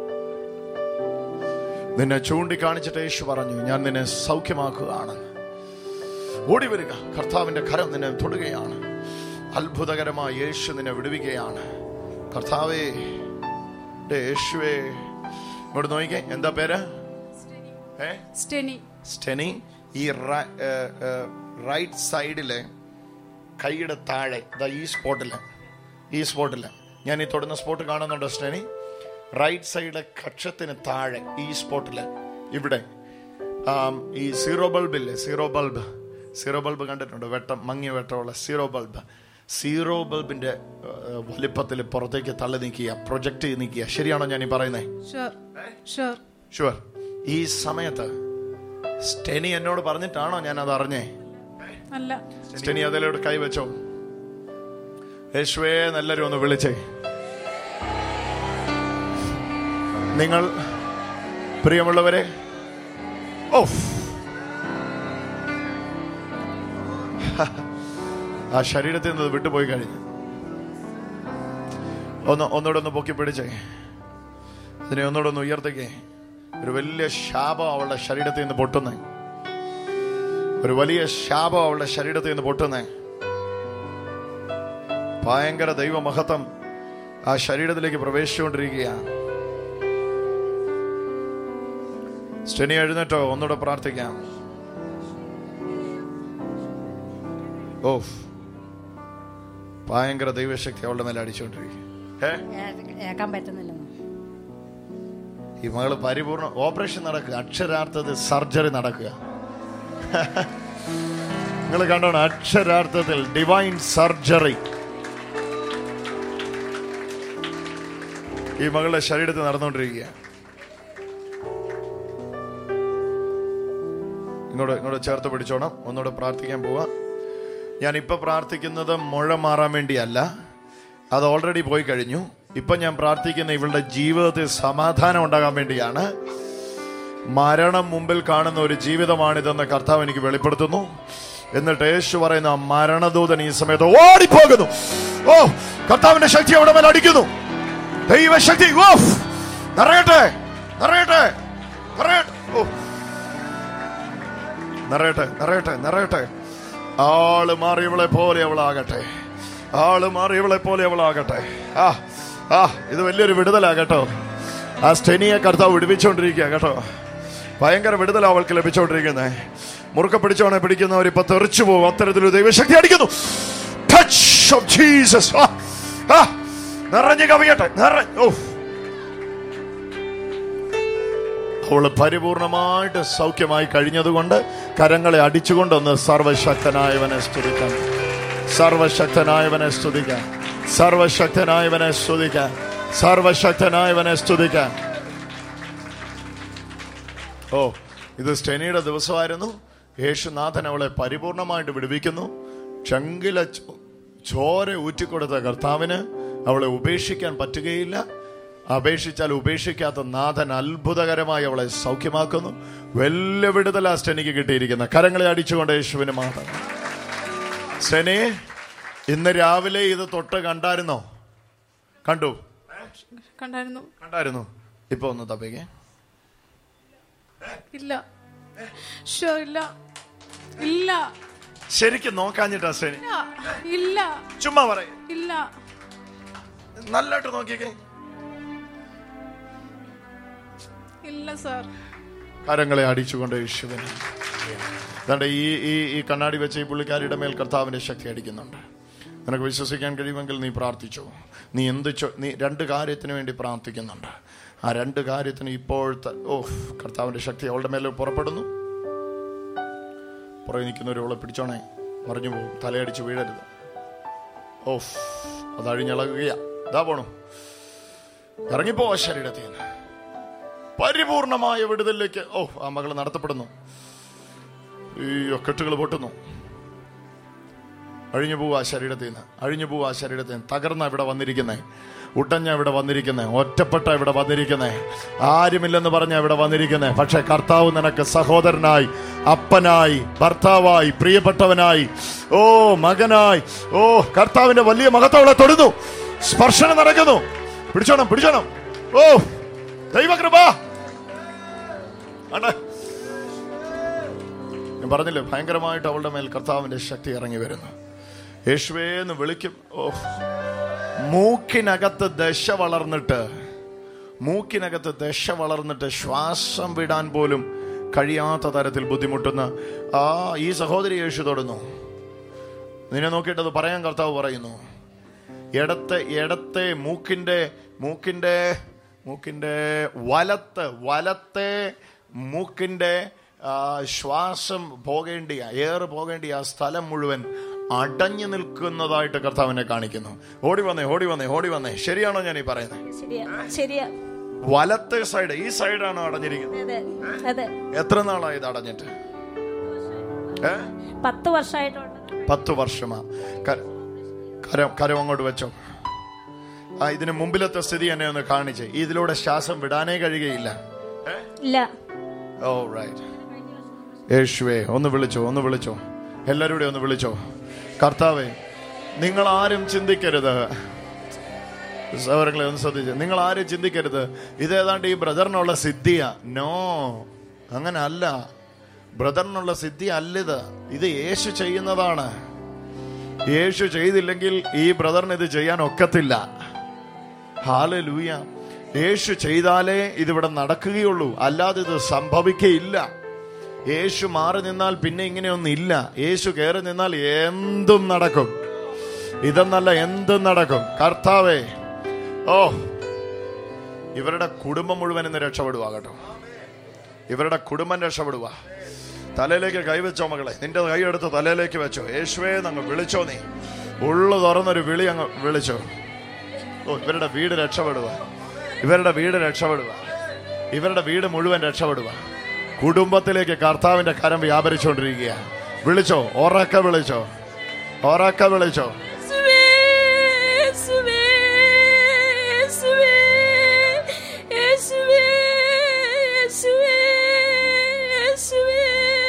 നിന്നെ ചൂണ്ടിക്കാണിച്ചിട്ട് യേശു പറഞ്ഞു ഞാൻ നിന്നെ സൗഖ്യമാക്കുകയാണ് ഓടി വരിക കർത്താവിന്റെ കരം നിന്നെ തൊടുകയാണ് അത്ഭുതകരമായ യേശു നിന്നെ വിടുവിക്കുകയാണ് കർത്താവേ എൻ്റെ യേശുവേ ഇങ്ങോട്ട് നോക്കിക്കേ എന്താ പേര് ഏ സ്റ്റെനി സ്റ്റെനി ഈ റൈറ്റ് സൈഡിലെ കൈയുടെ താഴെ ദാ ഈ സ്പോട്ടില് ഈ സ്പോട്ടില് ഞാൻ ഈ തൊടുന്ന സ്പോട്ട് കാണുന്നുണ്ടോ സ്റ്റെനി റൈറ്റ് സൈഡിലെ കക്ഷത്തിന് താഴെ ഈ സ്പോട്ടില് ഇവിടെ ആം, ഈ സീറോ ബൾബില്ലേ സീറോ ബൾബ് സീറോ ബൾബ് കണ്ടിട്ടുണ്ടോ വെട്ടം മങ്ങിയ വെട്ടമുള്ള സീറോ ബൾബ് സീറോ ബൾബിന്റെ വലിപ്പത്തിൽ പുറത്തേക്ക് തള്ളി നിൽക്കുക പ്രൊജക്ട് ചെയ്ത് നിൽക്കുക ശരിയാണോ ഞാൻ ഈ പറയുന്നത് ഷുവർ ഷുവർ ഷുവർ ഈ സമയത്ത് സ്റ്റെനി എന്നോട് പറഞ്ഞിട്ടാണോ ഞാൻ അത് അറിഞ്ഞേ അല്ല സ്റ്റെനി അതിലോട്ട് കൈവച്ചോ യേശുവേ നല്ലൊരു ഒന്ന് വിളിച്ചേ നിങ്ങൾ പ്രിയമുള്ളവരെ ഓഫ് ആ ശരീരത്തിൽ നിന്ന് അത് വിട്ടുപോയി കഴിഞ്ഞു ഒന്ന് ഒന്നുകൂടെ ഒന്ന് പൊക്കി പിടിച്ചേ അതിനെ ഒന്നുകൂടെ ഒന്ന് ഉയർത്തിക്കേ ഒരു വലിയ ശാപം അവളുടെ ശരീരത്തിൽ നിന്ന് പൊട്ടുന്നേ ഒരു വലിയ ശാപം അവളുടെ ശരീരത്തിൽ നിന്ന് പൊട്ടുന്നേ ഭയങ്കര ദൈവമഹത്വം ആ ശരീരത്തിലേക്ക് പ്രവേശിച്ചുകൊണ്ടിരിക്കുകയാണ് സ്റ്റെനി എഴുന്നേറ്റോ ഒന്നുകൂടെ പ്രാർത്ഥിക്കാം ഓ ഭയങ്കര ദൈവശക്തി അവളുടെ മേലെ അടിച്ചുകൊണ്ടിരിക്കുക ഏ കേൾക്കാൻ പറ്റുന്നില്ലെന്ന് ഈ മകള് പരിപൂർണ ഓപ്പറേഷൻ നടക്കുക അക്ഷരാർത്ഥത്തിൽ സർജറി നടക്കുക നിങ്ങൾ കണ്ടോണം അക്ഷരാർത്ഥത്തിൽ ഡിവൈൻ സർജറി ഈ മകളുടെ ശരീരത്തിൽ നടന്നുകൊണ്ടിരിക്കുക ഇങ്ങോട്ട് ഇങ്ങോട്ട് ചേർത്ത് പിടിച്ചോണം ഒന്നുകൂടെ പ്രാർത്ഥിക്കാൻ പോവാ ഞാൻ ഇപ്പൊ പ്രാർത്ഥിക്കുന്നത് മുഴ മാറാൻ വേണ്ടിയല്ല അത് ഓൾറെഡി പോയി കഴിഞ്ഞു ഇപ്പൊ ഞാൻ പ്രാർത്ഥിക്കുന്ന ഇവളുടെ ജീവിതത്തിൽ സമാധാനം ഉണ്ടാകാൻ വേണ്ടിയാണ് മരണം മുമ്പിൽ കാണുന്ന ഒരു ജീവിതമാണിതെന്ന് കർത്താവ് എനിക്ക് വെളിപ്പെടുത്തുന്നു എന്നിട്ട് യേശു പറയുന്ന ആ മരണദൂതൻ ഈ സമയത്ത് ഓടിപ്പോകുന്നു ഓ കർത്താവിന്റെ ശക്തി അവിടെ മേൽ അടിക്കുന്നു ദൈവശക്തി ഓ നിറയട്ടെ നിറയട്ടെ നിറയട്ടെ ഓ നിറയട്ടെ നിറയട്ടെ നിറയട്ടെ ആള് മാറിയവളെ പോലെ അവളാകട്ടെ ആള് മാറിയവളെ പോലെ അവളാകട്ടെ ആ ആ ഇത് വലിയൊരു വിടുതലാ കേട്ടോ ആ സ്റ്റെനിയെ കർത്താവ് വിടുവിച്ചോണ്ടിരിക്കുക കേട്ടോ ഭയങ്കര വിടുതല അവൾക്ക് ലഭിച്ചോണ്ടിരിക്കുന്നേ മുറുക്ക പിടിച്ചോണെ പിടിക്കുന്നവർ ഇപ്പൊ തെറിച്ചു പോകും അത്തരത്തിലൊരു ദൈവശക്തി അടിക്കുന്നു ടച്ച് ഓഫ് ജീസസ് ആ, ആ, നിറഞ്ഞു കവിയട്ടെ നിറ ഓ അവള് പരിപൂർണമായിട്ട് സൗഖ്യമായി കഴിഞ്ഞതുകൊണ്ട് കരങ്ങളെ അടിച്ചുകൊണ്ടൊന്ന് സർവശക്തനായവനെ സ്തുതിക്കാം സർവശക്തനായവനെ സ്തുതിക്കാം സർവശക്തനായവനെ സ്തുതിക്കാം സർവശക്തനായവനെ സ്തുതിക്കാം ഓ ഇത് സ്റ്റെനിയുടെ ദിവസമായിരുന്നു യേശുനാഥൻ അവളെ പരിപൂർണമായിട്ട് വിടുവിക്കുന്നു ചങ്കില ചോ- ചോര ഊറ്റിക്കൊടുത്ത കർത്താവിന് അവളെ ഉപേക്ഷിക്കാൻ പറ്റുകയില്ല അപേക്ഷിച്ചാൽ ഉപേക്ഷിക്കാത്ത നാഥൻ അത്ഭുതകരമായി അവളെ സൗഖ്യമാക്കുന്നു വലിയ വിടുതല സ്റ്റെനിക്ക് കിട്ടിയിരിക്കുന്ന കരങ്ങളെ അടിച്ചുകൊണ്ട് യേശുവിന് മാത്രം സ്റ്റെനി ഇന്ന് രാവിലെ ഇത് തൊട്ട് കണ്ടായിരുന്നോ കണ്ടു കണ്ടായിരുന്നു കണ്ടായിരുന്നു ഇപ്പൊ ഒന്ന് തപ്പിക്കേ ഇല്ല ഷോ ഇല്ല ഇല്ല ശരിക്കും നോക്കാഞ്ഞിട്ടാ ശനി ഇല്ല. ഇല്ല ചുമ്മാ പറയും ഇല്ല നല്ലതായിട്ട് നോക്കിക്കേ ഇല്ല സാർ കരങ്ങളെ അടിച്ചുകൊണ്ട് യേശുവിനെ അതുകൊണ്ട് ഈ ഈ ഈ കണ്ണാടി വെച്ച് ഈ പുള്ളിക്കാരിയുടെ മേൽ കർത്താവിന്റെ ശക്തി അടിക്കുന്നുണ്ട് നിനക്ക് വിശ്വസിക്കാൻ കഴിയുമെങ്കിൽ നീ പ്രാർത്ഥിച്ചു നീ എന്ത് ചൊ- നീ രണ്ട് കാര്യത്തിന് വേണ്ടി പ്രാർത്ഥിക്കുന്നുണ്ട് ആ രണ്ട് കാര്യത്തിന് ഇപ്പോഴത്തെ ഓ കർത്താവിന്റെ ശക്തി അവളുടെ മേലെ പുറപ്പെടുന്നു പുറകെ നിൽക്കുന്നവരോളെ പിടിച്ചോണേ മറിഞ്ഞു പോകും തലയടിച്ച് വീഴരുത് ഓഫ് അത് അഴിഞ്ഞളകുകയാ ഇതാ പോണു ഇറങ്ങിപ്പോ ശരീരത്തിൽ നിന്ന് പരിപൂർണമായ വിടുതലിലേക്ക് ഓ ആ മകൾ നടത്തപ്പെടുന്നു ഈ കെട്ടുകൾ പൊട്ടുന്നു അഴിഞ്ഞു പോവാ ശരീരത്തിൽ നിന്ന് അഴിഞ്ഞു പോവാ ശരീരത്തിൽ നിന്ന് തകർന്ന ഇവിടെ വന്നിരിക്കുന്നേ ഉടഞ്ഞ ഇവിടെ വന്നിരിക്കുന്നേ ഒറ്റപ്പെട്ട ഇവിടെ വന്നിരിക്കുന്നേ ആരുമില്ലെന്ന് പറഞ്ഞ ഇവിടെ വന്നിരിക്കുന്നേ പക്ഷെ കർത്താവ് നിനക്ക് സഹോദരനായി അപ്പനായി ഭർത്താവായി പ്രിയപ്പെട്ടവനായി ഓ മകനായി ഓ കർത്താവിന്റെ വലിയ മഹത്വങ്ങളെ തൊടുന്നു സ്പർശനം നടക്കുന്നു പിടിച്ചോണം പിടിച്ചോണം ഓ ദൈവകൃപ ആണ്ടെ. ഞാൻ പറഞ്ഞില്ലേ ഭയങ്കരമായിട്ട് അവളുടെ മേൽ കർത്താവിന്റെ ശക്തി ഇറങ്ങി വരുന്നു യേശുവേ എന്ന് വിളിക്കും ഓ മൂക്കിനകത്ത് ദശ വളർന്നിട്ട് മൂക്കിനകത്ത് ദശ വളർന്നിട്ട് ശ്വാസം വിടാൻ പോലും കഴിയാത്ത തരത്തിൽ ബുദ്ധിമുട്ടുന്ന ആ ഈ സഹോദരി യേശു തൊടുന്നു നിന്നെ നോക്കിയിട്ടത് പറയാൻ കർത്താവ് പറയുന്നു ഇടത്തെ ഇടത്തെ മൂക്കിന്റെ മൂക്കിന്റെ മൂക്കിന്റെ വലത്ത് വലത്തെ മൂക്കിന്റെ ആ, ശ്വാസം പോകേണ്ടിയ എയർ പോകേണ്ടിയ ആ സ്ഥലം മുഴുവൻ അടഞ്ഞു നിൽക്കുന്നതായിട്ട് കർത്താവിനെ കാണിക്കുന്നു ഓടി വന്നേ ഓടി വന്നേ ഓടി വന്നേ ശരിയാണോ ഞാൻ ഈ പറയുന്നത് ശരിയാ ശരിയാ വലത്തെ സൈഡ് ഈ സൈഡാണോ അടഞ്ഞിരിക്കുന്നത് അതെ അതെ എത്ര നാളായി ഇത് അടഞ്ഞിട്ട് ഏ പത്ത് വർഷമായിട്ടുണ്ട് പത്ത് വർഷമാ ക- കരം കരം അങ്ങോട്ട് വെച്ചോ ആ ഇതിന് മുമ്പിലത്തെ സ്ഥിതി എന്നെ ഒന്ന് കാണിച്ചേ ഇതിലൂടെ ശ്വാസം വിടാനേ കഴിയുകയില്ല ഏ? ഇല്ല ഓ റൈറ്റ് യേശുവേ ഒന്ന് വിളിച്ചോ ഒന്ന് വിളിച്ചോ എല്ലാവരും ഒന്ന് വിളിച്ചോ കർത്താവേ നിങ്ങൾ ആരും ചിന്തിക്കരുത് സഹോദരങ്ങളെ ഒന്ന് ശ്രദ്ധിച്ചു നിങ്ങൾ ആരും ചിന്തിക്കരുത് ഇതേതാണ്ട് ഈ ബ്രദറിനുള്ള സിദ്ധിയാ നോ അങ്ങനെ അല്ല ബ്രദറിനുള്ള സിദ്ധി അല്ലിത് ഇത് യേശു ചെയ്യുന്നതാണ് യേശു ചെയ്തില്ലെങ്കിൽ ഈ ബ്രദറിന് ഇത് ചെയ്യാൻ ഒക്കത്തില്ല ഹാലലൂയ യേശു ചെയ്താലേ ഇതിവിടെ നടക്കുകയുള്ളൂ അല്ലാതെ ഇത് സംഭവിക്കയില്ല യേശു മാറി നിന്നാൽ പിന്നെ ഇങ്ങനെയൊന്നും ഇല്ല യേശു കയറി നിന്നാൽ എന്തും നടക്കും ഇതെന്നല്ല എന്തും നടക്കും കർത്താവേ ഓ ഇവരുടെ കുടുംബം മുഴുവൻ ഇന്ന് രക്ഷപ്പെടുക കേട്ടോ ഇവരുടെ കുടുംബം രക്ഷപ്പെടുക തലയിലേക്ക് കൈവച്ചോ മകളെ നിന്റെ കൈ എടുത്ത് തലയിലേക്ക് വെച്ചോ യേശുവേ അങ്ങ് വിളിച്ചോ നീ ഉള്ളു തുറന്നൊരു വിളി അങ്ങ് വിളിച്ചോ ഓ ഇവരുടെ വീട് രക്ഷപ്പെടുക ഇവരുടെ വീട് രക്ഷപ്പെടുക ഇവരുടെ വീട് മുഴുവൻ രക്ഷപ്പെടുക കുടുംബത്തിലേക്ക് കർത്താവിന്റെ കരം വ്യാപരിച്ചുകൊണ്ടിരിക്കുക വിളിച്ചോ ഉറക്ക വിളിച്ചോ ഉറക്ക വിളിച്ചോ യേശുവേ, യേശുവേ, യേശുവേ, യേശുവേ, യേശുവേ, യേശുവേ,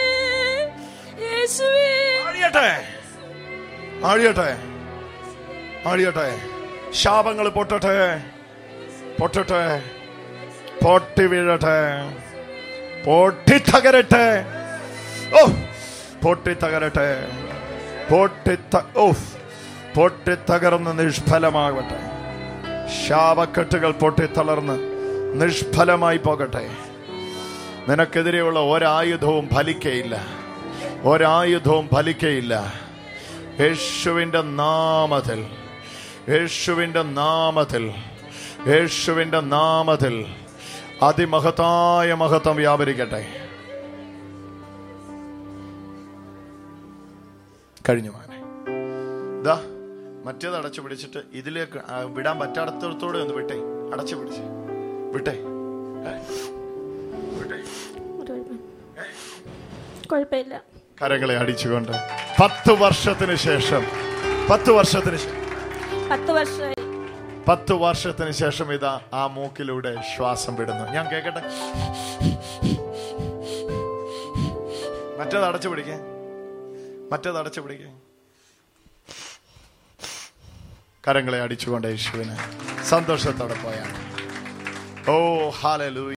യേശുവേ. ആഴിയട്ടെ ആഴിയട്ടെ ആഴിയട്ടെ ശാപങ്ങൾ പൊട്ടട്ടെ പൊട്ടട്ടെ പൊട്ടി വീഴട്ടെ പൊട്ടി തകരട്ടെ ഓ പൊട്ടി തകരട്ടെ പൊട്ടി ത- ഓ പൊട്ടി തകർന്ന് നിഷ്ഫലമാകട്ടെ ശാപക്കെട്ടുകൾ പൊട്ടി തളർന്ന് നിഷ്ഫലമായി പോകട്ടെ നിനക്കെതിരെയുള്ള ഒരായുധവും ഫലിക്കയില്ല ഒരായുധവും ഫലിക്കയില്ല യേശുവിന്റെ നാമത്തിൽ യേശുവിന്റെ നാമത്തിൽ യേശുവിന്റെ നാമത്തിൽ അതിമഹത്തായ മഹത്വം വ്യാപരിക്കട്ടെ കഴിഞ്ഞു മോനെ ഇതാ മറ്റേത് അടച്ചു പിടിച്ചിട്ട് ഇതിലേക്ക് ആ, വിടാൻ പറ്റാത്തടത്തോടെ ഒന്ന് വിട്ടേ അടച്ചു പിടിച്ച് വിട്ടേ ഏ? വിട്ടേ ഒരു കുഴപ്പം. കുഴപ്പമില്ല കരങ്ങളെ അടിച്ചുകൊണ്ട് പത്ത് വർഷത്തിന് ശേഷം പത്ത് വർഷത്തിന് ശേഷം പത്ത് വർഷമായി പത്ത് വർഷത്തിന് ശേഷം ഇതാ ആ മൂക്കിലൂടെ ശ്വാസം വിടുന്നു ഞാൻ കേക്കട്ടെ മറ്റേത് അടച്ചു പിടിക്കേ മറ്റേത് അടച്ചു പിടിക്കേ കരങ്ങളെ അടിച്ചുകൊണ്ട് യേശുവിന് സന്തോഷത്തോടെ പോയാണ് ഓ ഹാലലൂ